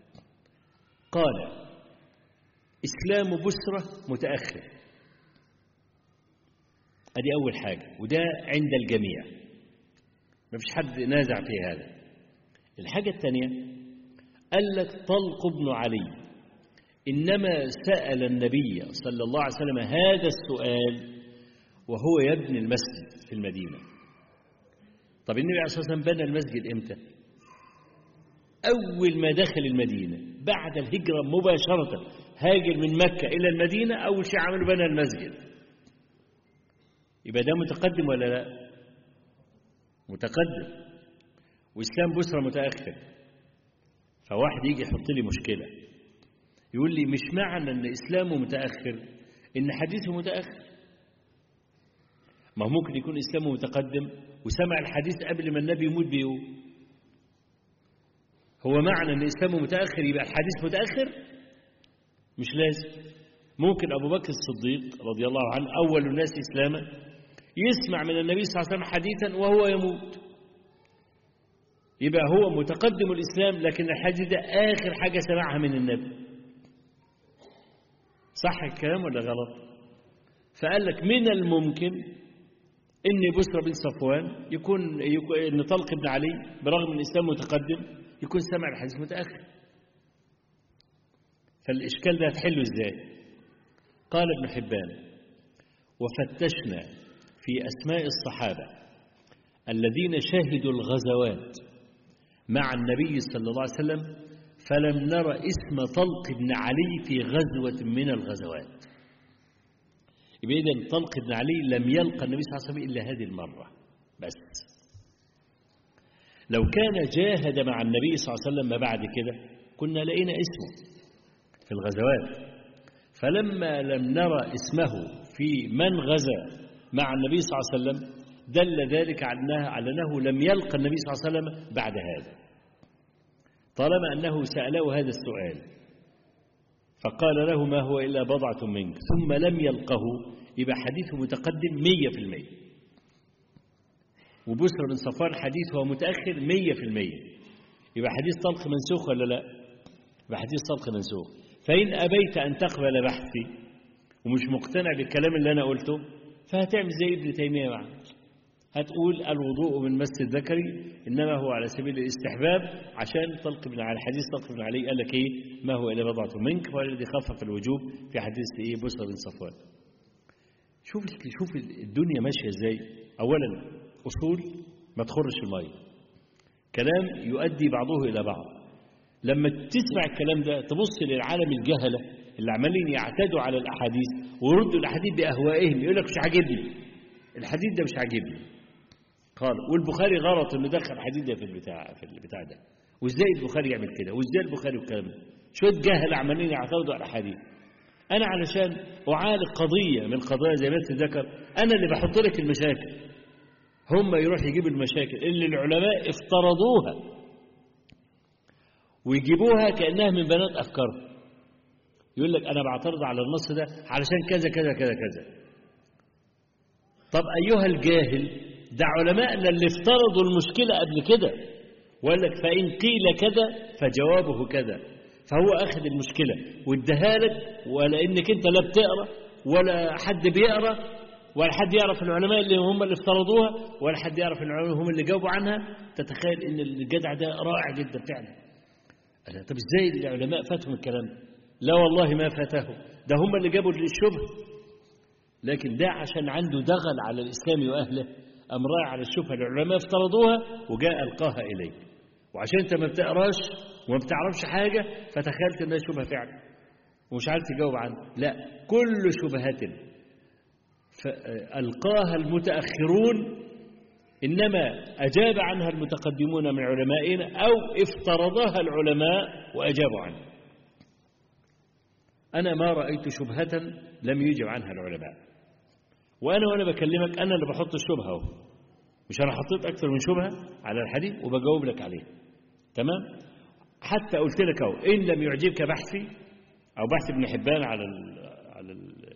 قال إسلام بسرة متأخر ادي أول حاجة وده عند الجميع ما فيش حد نازع في هذا الحاجة الثانية قال لك طلق بن علي إنما سأل النبي صلى الله عليه وسلم هذا السؤال وهو يبني المسجد في المدينة طب النبي عليه الصلاة والسلام بنى المسجد إمتى أول ما دخل المدينة بعد الهجرة مباشرة هاجر من مكة إلى المدينة أول شيء عمله بنى المسجد يبقى ده متقدم ولا لا متقدم وإسلام بسرة متأخر فواحد يجي يحط لي مشكلة يقول لي مش معنى أن إسلامه متأخر إن حديثه متأخر ما هو ممكن يكون إسلامه متقدم وسمع الحديث قبل ما النبي يموت بيوم هو معنى أن إسلامه متأخر يبقى الحديث متأخر مش لازم ممكن أبو بكر الصديق رضي الله عنه أول الناس إسلاما يسمع من النبي صلى الله عليه وسلم حديثا وهو يموت يبقى هو متقدم الإسلام لكن الحديث ده آخر حاجة سمعها من النبي صح الكلام ولا غلط فقال لك من الممكن ان بسرى بن صفوان يكون, يكون ان طلق بن علي برغم ان الاسلام متقدم يكون سمع الحديث متاخر فالاشكال ده هتحله ازاي قال ابن حبان وفتشنا في اسماء الصحابه الذين شهدوا الغزوات مع النبي صلى الله عليه وسلم فلم نرى اسم طلق بن علي في غزوة من الغزوات يبقى إذن طلق بن علي لم يلقى النبي صلى الله عليه وسلم إلا هذه المرة بس لو كان جاهد مع النبي صلى الله عليه وسلم ما بعد كده كنا لقينا اسمه في الغزوات فلما لم نرى اسمه في من غزا مع النبي صلى الله عليه وسلم دل ذلك على أنه لم يلقى النبي صلى الله عليه وسلم بعد هذا طالما أنه سأله هذا السؤال فقال له ما هو إلا بضعة منك ثم لم يلقه يبقى حديثه متقدم مية في المية وبسر بن صفوان حديثه متأخر مية في المية يبقى حديث طلق منسوخ ولا لا يبقى حديث طلق منسوخ فإن أبيت أن تقبل بحثي ومش مقتنع بالكلام اللي أنا قلته فهتعمل زي ابن تيمية معنا هتقول الوضوء من مس الذكري إنما هو على سبيل الاستحباب عشان طلق بن على حديث طلق بن علي قال لك إيه ما هو إلا بضعة منك فهو الذي خفف الوجوب في حديث إيه بسرى بن صفوان شوف شوف الدنيا ماشية إزاي أولا أصول ما تخرش المية كلام يؤدي بعضه إلى بعض لما تسمع الكلام ده تبص للعالم الجهلة اللي عمالين يعتادوا على الأحاديث ويردوا الأحاديث بأهوائهم يقول لك مش عاجبني الحديث ده مش عاجبني خالص والبخاري غلط انه دخل الحديث ده في البتاع في البتاع ده وازاي البخاري يعمل كده وازاي البخاري والكلام ده شويه جهل عمالين يعترضوا على الحديث انا علشان اعالج قضيه من قضايا زي ما ذكر انا اللي بحط لك المشاكل هم يروح يجيبوا المشاكل اللي العلماء افترضوها ويجيبوها كانها من بنات افكارهم يقول لك انا بعترض على النص ده علشان كذا كذا كذا كذا طب ايها الجاهل ده علماءنا اللي افترضوا المشكلة قبل كده وقال لك فإن قيل كذا فجوابه كذا فهو أخذ المشكلة واداها لك ولا إنك أنت لا بتقرأ ولا حد بيقرأ ولا حد يعرف العلماء اللي هم اللي افترضوها ولا حد يعرف العلماء هم اللي جاوبوا عنها تتخيل إن الجدع ده رائع جدا فعلا طب إزاي العلماء فاتهم الكلام لا والله ما فاته ده هم اللي جابوا الشبهة لكن ده عشان عنده دغل على الإسلام وأهله أم رايح على الشبهة العلماء افترضوها وجاء ألقاها إليك وعشان أنت ما بتقراش وما بتعرفش حاجة فتخيلت إنها شبهة فعلا ومش عارف تجاوب عنها لا كل شبهة ألقاها المتأخرون إنما أجاب عنها المتقدمون من علمائنا أو افترضها العلماء وأجابوا عنها أنا ما رأيت شبهة لم يجب عنها العلماء وأنا وأنا بكلمك أنا اللي بحط الشبهة اهو مش أنا حطيت أكثر من شبهة على الحديث وبجاوب لك عليه تمام حتى قلت لك أهو إن لم يعجبك بحثي أو بحث ابن حبان على ال على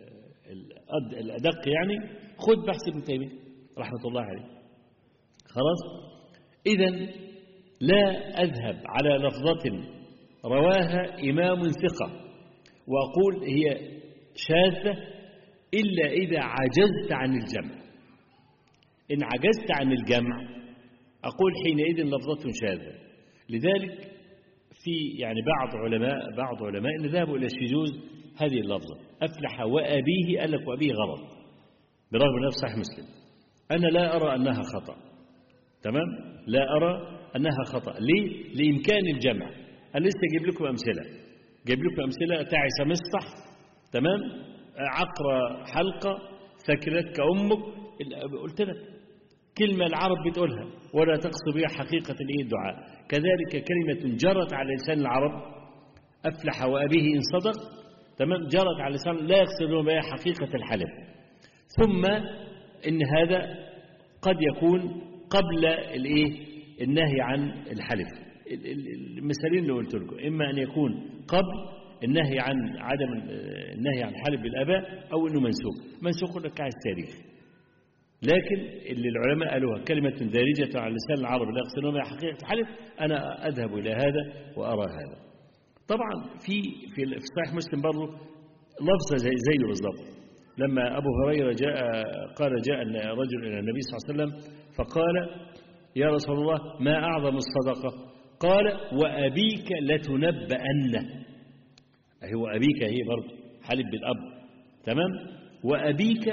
ال الأدق يعني خد بحث ابن تيمية رحمة الله عليه خلاص إذا لا أذهب على لفظة رواها إمام ثقة وأقول هي شاذة إلا إذا عجزت عن الجمع إن عجزت عن الجمع أقول حينئذ لفظة شاذة لذلك في يعني بعض علماء بعض علماء إن ذهبوا إلى شذوذ هذه اللفظة أفلح وأبيه قال لك وأبيه غلط برغم أنه صحيح مسلم أنا لا أرى أنها خطأ تمام لا أرى أنها خطأ ليه لإمكان الجمع أنا لسه أجيب لكم أمثلة جايب لكم أمثلة تعس مصطح تمام عقرة حلقة ثكلتك أمك قلت لك كلمة العرب بتقولها ولا تقصد بها حقيقة الإيه الدعاء كذلك كلمة جرت على لسان العرب أفلح وأبيه إن صدق تمام جرت على لسان لا يقصدون بها حقيقة الحلف ثم إن هذا قد يكون قبل الإيه النهي عن الحلف المثالين اللي قلت لكم إما أن يكون قبل النهي عن عدم النهي عن الحلف بالآباء أو أنه منسوخ منسوخ لك على التاريخ لكن اللي العلماء قالوها كلمة دارجة على لسان العرب لا يقصدون بها حقيقة الحلف أنا أذهب إلى هذا وأرى هذا طبعا في في صحيح مسلم برضه لفظة زي زيه بالضبط لما أبو هريرة جاء قال جاء رجل إلى النبي صلى الله عليه وسلم فقال يا رسول الله ما أعظم الصدقة قال وأبيك لتنبأن هو أبيك هي برضه حلف بالأب تمام وأبيك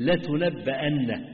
لتنبأن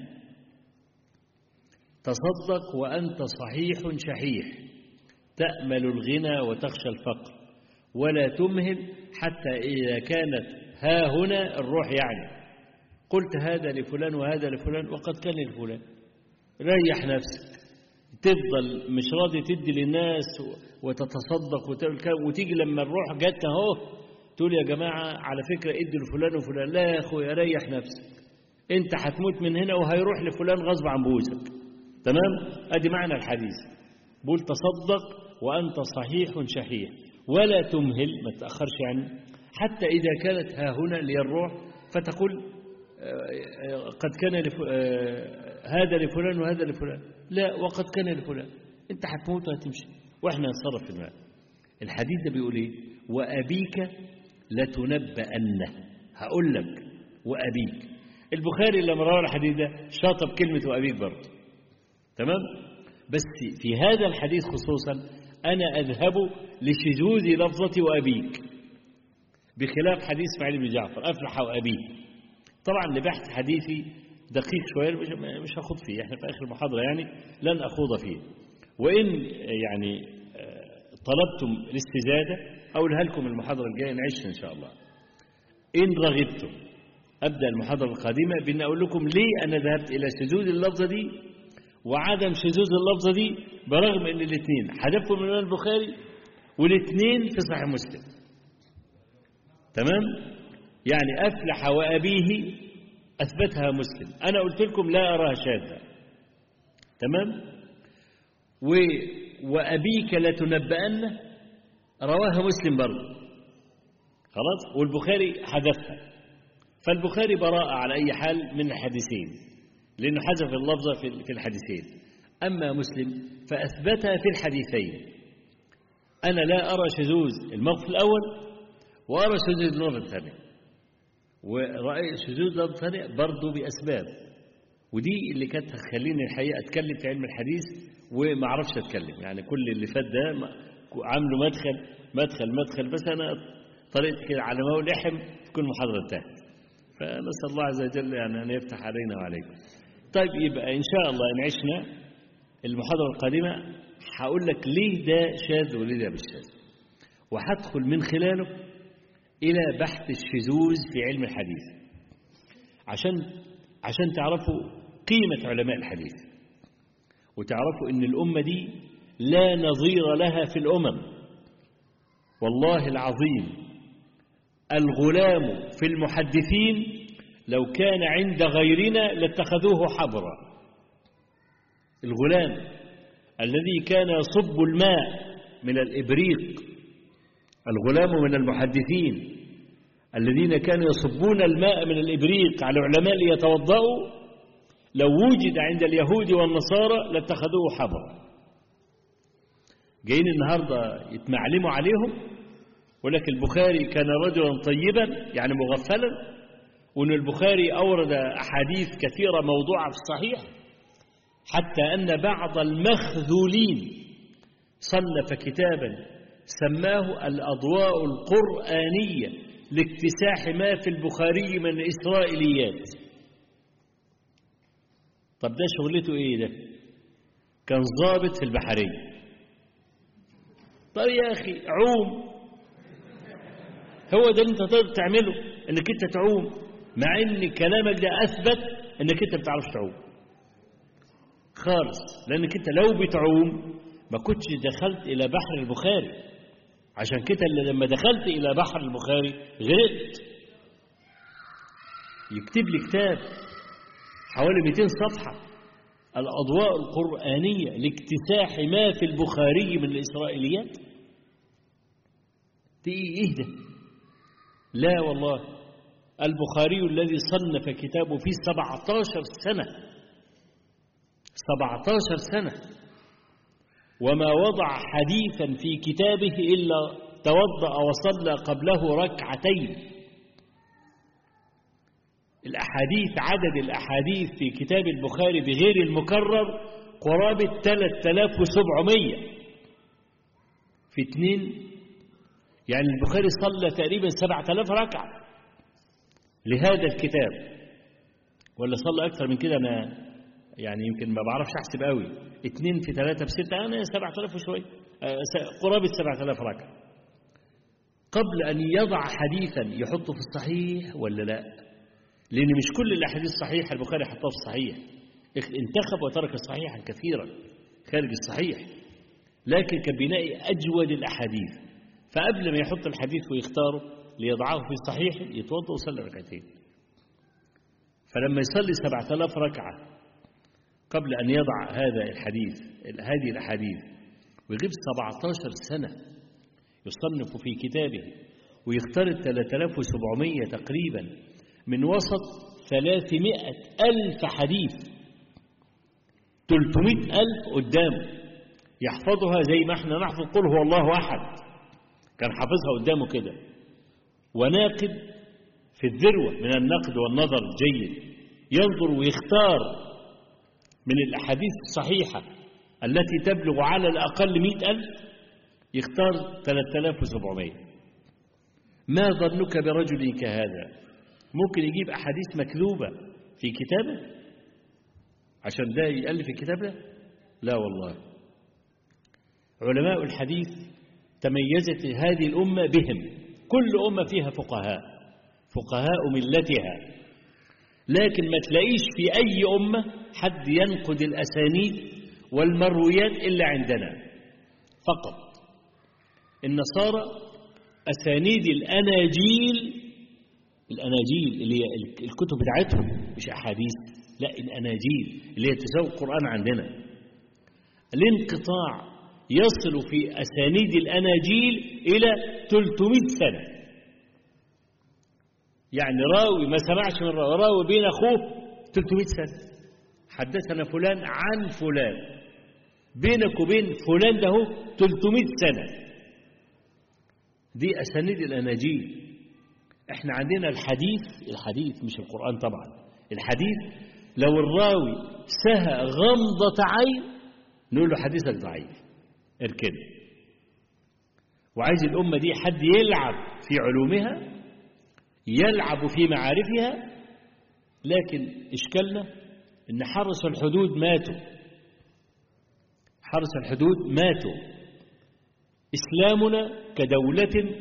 تصدق وأنت صحيح شحيح تأمل الغنى وتخشى الفقر ولا تمهل حتى إذا كانت ها هنا الروح يعني قلت هذا لفلان وهذا لفلان وقد كان لفلان ريح نفسك تفضل مش راضي تدي للناس وتتصدق وتيجي لما الروح جت اهو تقول يا جماعة على فكرة ادي لفلان وفلان لا يا أخويا ريح نفسك انت هتموت من هنا وهيروح لفلان غصب عن بوزك تمام ادي معنى الحديث بقول تصدق وأنت صحيح شحيح ولا تمهل ما تأخرش يعني حتى إذا كانت ها هنا اللي الروح فتقول قد كان لف... هذا لفلان وهذا لفلان لا وقد كان لفلان انت هتموت وهتمشي واحنا نتصرف في المال الحديث ده بيقول ايه وابيك لتنبأن هقول لك وابيك البخاري لما روى الحديث ده شاطب كلمه وابيك برضه تمام بس في هذا الحديث خصوصا انا اذهب لشذوذ لفظه وابيك بخلاف حديث اسماعيل بن جعفر افلح وابيه طبعا لبحث حديثي دقيق شوية مش هاخد فيه احنا في آخر المحاضرة يعني لن أخوض فيه وإن يعني طلبتم الاستزادة أقولها لكم المحاضرة الجاية نعيشها إن شاء الله إن رغبتم أبدأ المحاضرة القادمة بأن أقول لكم ليه أنا ذهبت إلى شذوذ اللفظة دي وعدم شذوذ اللفظة دي برغم أن الاثنين حذفوا من البخاري والاثنين في صحيح مسلم تمام؟ يعني أفلح وأبيه أثبتها مسلم أنا قلت لكم لا أراها شاذة تمام و وأبيك لتنبأن رواها مسلم برضه خلاص والبخاري حذفها فالبخاري براءة على أي حال من الحديثين لأنه حذف اللفظة في الحديثين أما مسلم فأثبتها في الحديثين أنا لا أرى شذوذ الموقف الأول وأرى شذوذ الموقف الثاني ورأي شذوذ لفظ ثاني برضه بأسباب ودي اللي كانت تخليني الحقيقة أتكلم في علم الحديث وما أعرفش أتكلم يعني كل اللي فات ده عامله مدخل مدخل مدخل بس أنا طريقة كده على ما هو لحم تكون المحاضرة انتهت فنسأل الله عز وجل يعني أن يفتح علينا وعليكم طيب يبقى إن شاء الله إن عشنا المحاضرة القادمة هقول لك ليه ده شاذ وليه ده مش شاذ وهدخل من خلاله إلى بحث الشذوذ في علم الحديث عشان عشان تعرفوا قيمة علماء الحديث وتعرفوا إن الأمة دي لا نظير لها في الأمم والله العظيم الغلام في المحدثين لو كان عند غيرنا لاتخذوه حبرا الغلام الذي كان يصب الماء من الإبريق الغلام من المحدثين الذين كانوا يصبون الماء من الإبريق على العلماء ليتوضأوا لو وجد عند اليهود والنصارى لاتخذوه حبرا جايين النهاردة يتمعلموا عليهم ولكن البخاري كان رجلا طيبا يعني مغفلا وأن البخاري أورد أحاديث كثيرة موضوعة في الصحيح حتى أن بعض المخذولين صنف كتابا سماه الأضواء القرآنية لاكتساح ما في البخاري من الإسرائيليات طب ده شغلته إيه ده كان ضابط في البحرية طب يا أخي عوم هو ده اللي انت تقدر تعمله انك انت تعوم مع ان كلامك ده اثبت انك انت ما بتعرفش تعوم خالص لانك انت لو بتعوم ما كنتش دخلت الى بحر البخاري عشان كده اللي لما دخلت الى بحر البخاري غرقت يكتب لي كتاب حوالي 200 صفحه الاضواء القرانيه لاكتساح ما في البخاري من الاسرائيليات دي ايه ده لا والله البخاري الذي صنف كتابه في 17 سنة 17 سنة وما وضع حديثا في كتابه إلا توضأ وصلى قبله ركعتين الأحاديث عدد الأحاديث في كتاب البخاري بغير المكرر قرابة 3700 في اثنين يعني البخاري صلى تقريبا 7000 ركعة لهذا الكتاب ولا صلى أكثر من كده أنا يعني يمكن ما بعرفش أحسب قوي اتنين في ثلاثة بستة أنا 7000 وشوية قرابة 7000 ركعة قبل أن يضع حديثا يحطه في الصحيح ولا لا لأن مش كل الأحاديث الصحيحة البخاري حطها في الصحيح انتخب وترك الصحيح كثيرا خارج الصحيح لكن كان بيلاقي أجود الأحاديث فقبل ما يحط الحديث ويختاره ليضعه في الصحيح يتوضا ويصلي ركعتين فلما يصلي سبعة آلاف ركعة قبل أن يضع هذا الحديث هذه الأحاديث ويغيب 17 سنة يصنف في كتابه ويختار 3700 تقريبا من وسط 300 ألف حديث 300 ألف قدامه يحفظها زي ما احنا نحفظ قل هو الله أحد كان حافظها قدامه كده وناقد في الذروة من النقد والنظر الجيد ينظر ويختار من الأحاديث الصحيحة التي تبلغ على الأقل مئة ألف يختار 3700 ما ظنك برجل كهذا ممكن يجيب أحاديث مكذوبة في كتابه عشان ده يألف الكتاب ده لا والله علماء الحديث تميزت هذه الأمة بهم كل أمة فيها فقهاء فقهاء ملتها لكن ما تلاقيش في أي أمة حد ينقد الأسانيد والمرويات إلا عندنا فقط النصارى أسانيد الأناجيل الأناجيل اللي هي الكتب بتاعتهم مش أحاديث لا الأناجيل اللي هي تساوي القرآن عندنا الانقطاع يصل في أسانيد الأناجيل إلى 300 سنة يعني راوي ما سمعش من راوي راوي بين أخوه 300 سنة حدثنا فلان عن فلان بينك وبين فلان ده 300 سنة دي أسانيد الأناجيل احنا عندنا الحديث الحديث مش القرآن طبعا الحديث لو الراوي سهى غمضة عين نقول له حديثك ضعيف اركنه وعايز الأمة دي حد يلعب في علومها يلعب في معارفها لكن إشكالنا إن حرس الحدود ماتوا حرس الحدود ماتوا إسلامنا كدولة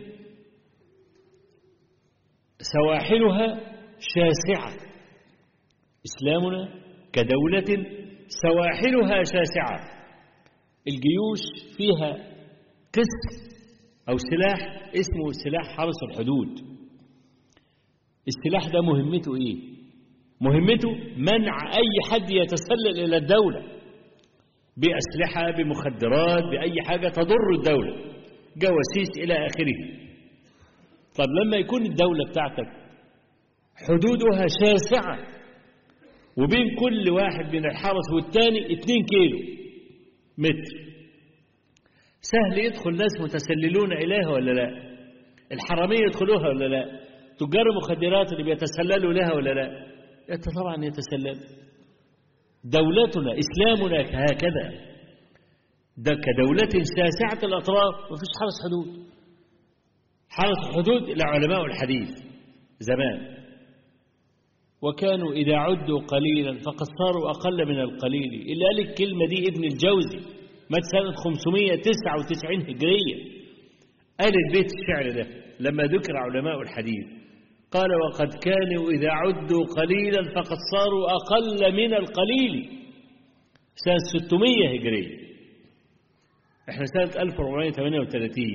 سواحلها شاسعة إسلامنا كدولة سواحلها شاسعة الجيوش فيها قسم أو سلاح اسمه سلاح حرس الحدود السلاح ده مهمته إيه؟ مهمته منع أي حد يتسلل إلى الدولة بأسلحة بمخدرات بأي حاجة تضر الدولة جواسيس إلى آخره طب لما يكون الدولة بتاعتك حدودها شاسعة وبين كل واحد من الحرس والتاني 2 كيلو متر سهل يدخل ناس متسللون إليها ولا لا الحرامية يدخلوها ولا لا تجار المخدرات اللي بيتسللوا لها ولا لا طبعا يتسلل دولتنا إسلامنا هكذا ده كدولة شاسعة الأطراف مفيش حرس حدود حرس الحدود لعلماء الحديث زمان وكانوا إذا عدوا قليلا فقد صاروا أقل من القليل إلا قال الكلمة دي ابن الجوزي مات سنة 599 هجرية قال البيت الشعر ده لما ذكر علماء الحديث قال وقد كانوا إذا عدوا قليلا فقد صاروا أقل من القليل سنة 600 هجرية احنا سنة 1438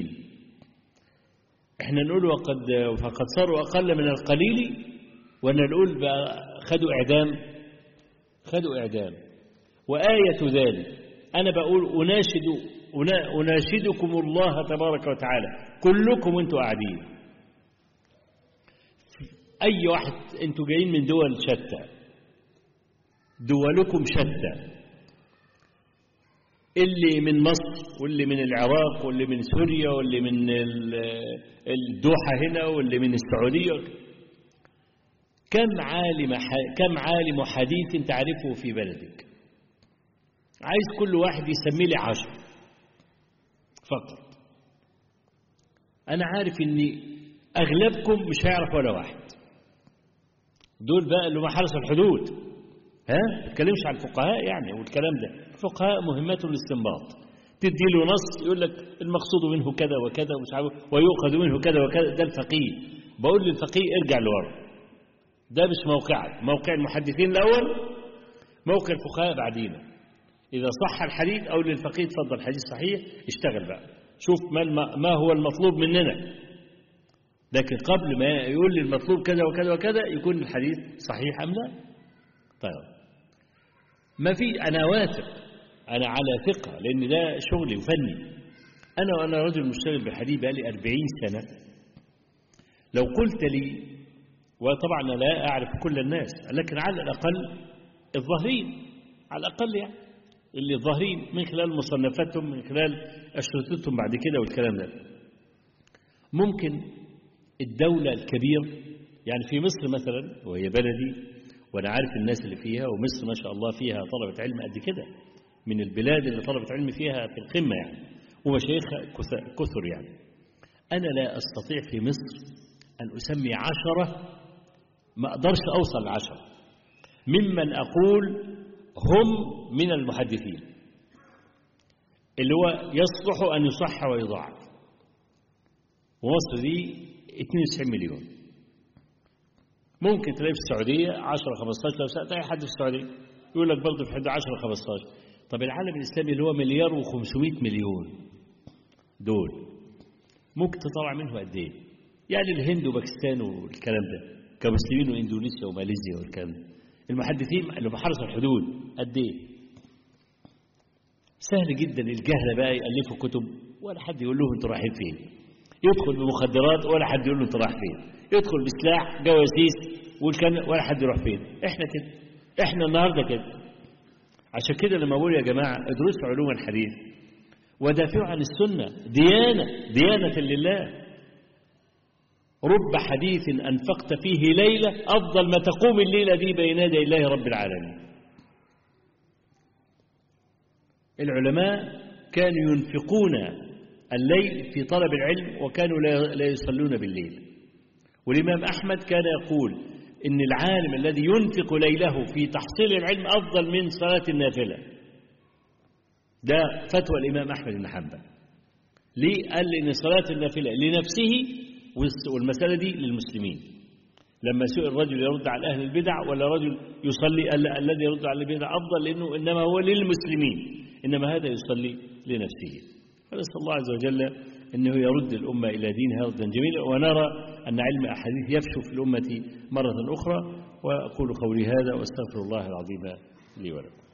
احنا نقول وقد فقد صاروا أقل من القليل ولا نقول بقى خدوا إعدام خدوا إعدام وآية ذلك أنا بقول أناشد أناشدكم الله تبارك وتعالى كلكم أنتوا قاعدين أي واحد أنتوا جايين من دول شتى دولكم شتى اللي من مصر واللي من العراق واللي من سوريا واللي من الدوحة هنا واللي من السعودية كم عالم كم عالم حديث تعرفه في بلدك عايز كل واحد يسمي لي عشر فقط أنا عارف إن أغلبكم مش هيعرف ولا واحد دول بقى اللي هم حرس الحدود ها ما تتكلمش عن الفقهاء يعني والكلام ده الفقهاء مهمتهم الاستنباط تدي له نص يقول لك المقصود منه كذا وكذا ومش عارف ويؤخذ منه كذا وكذا ده الفقيه بقول للفقيه ارجع لورا ده مش موقعك موقع المحدثين الأول موقع الفقهاء بعدين إذا صح الحديث أو للفقيه تفضل الحديث صحيح اشتغل بقى شوف ما, ما هو المطلوب مننا لكن قبل ما يقول لي المطلوب كذا وكذا وكذا يكون الحديث صحيح أم لا طيب ما في أنا واثق أنا على ثقة لأن ده شغلي وفني أنا وأنا رجل مشتغل بالحديث بقالي أربعين سنة لو قلت لي وطبعا أنا لا أعرف كل الناس لكن على الأقل الظاهرين على الأقل يعني اللي ظاهرين من خلال مصنفاتهم من خلال أشرطتهم بعد كده والكلام ده ممكن الدولة الكبيرة يعني في مصر مثلا وهي بلدي وأنا عارف الناس اللي فيها ومصر ما شاء الله فيها طلبة علم قد كده من البلاد اللي طلبة علم فيها في القمة يعني ومشايخها كثر يعني أنا لا أستطيع في مصر أن أسمي عشرة ما أقدرش أوصل لعشرة ممن أقول هم من المحدثين اللي هو يصلح أن يصح ويضاعف ومصر دي 92 مليون ممكن تلاقي في السعودية 10 15 لو سألت أي حد في السعودية يقول لك برضه في حد 10 15 طب العالم الإسلامي اللي هو مليار و500 مليون دول ممكن تطلع منه قد إيه؟ يعني الهند وباكستان والكلام ده كمسلمين واندونيسيا وماليزيا والكلام ده المحدثين اللي بحرس الحدود قد ايه سهل جدا الجهله بقى يالفوا كتب ولا حد يقول لهم انتوا رايحين فين يدخل بمخدرات ولا حد يقول له انت رايح فين يدخل بسلاح جواسيس والكلام ولا حد يروح فين احنا كده احنا النهارده كده عشان كده لما بقول يا جماعه ادرسوا علوم الحديث ودافعوا عن السنه ديانه ديانه لله رب حديث أنفقت فيه ليلة أفضل ما تقوم الليلة دي بين يدي الله رب العالمين العلماء كانوا ينفقون الليل في طلب العلم وكانوا لا يصلون بالليل والإمام أحمد كان يقول إن العالم الذي ينفق ليله في تحصيل العلم أفضل من صلاة النافلة ده فتوى الإمام أحمد بن حنبل ليه؟ قال إن صلاة النافلة لنفسه والمسألة دي للمسلمين لما سئل الرجل يرد على أهل البدع ولا رجل يصلي الذي يرد على البدع أفضل لأنه إنما هو للمسلمين إنما هذا يصلي لنفسه فنسأل الله عز وجل أنه يرد الأمة إلى دينها ردا جميلا ونرى أن علم أحاديث يفشو في الأمة مرة أخرى وأقول قولي هذا وأستغفر الله العظيم لي ولكم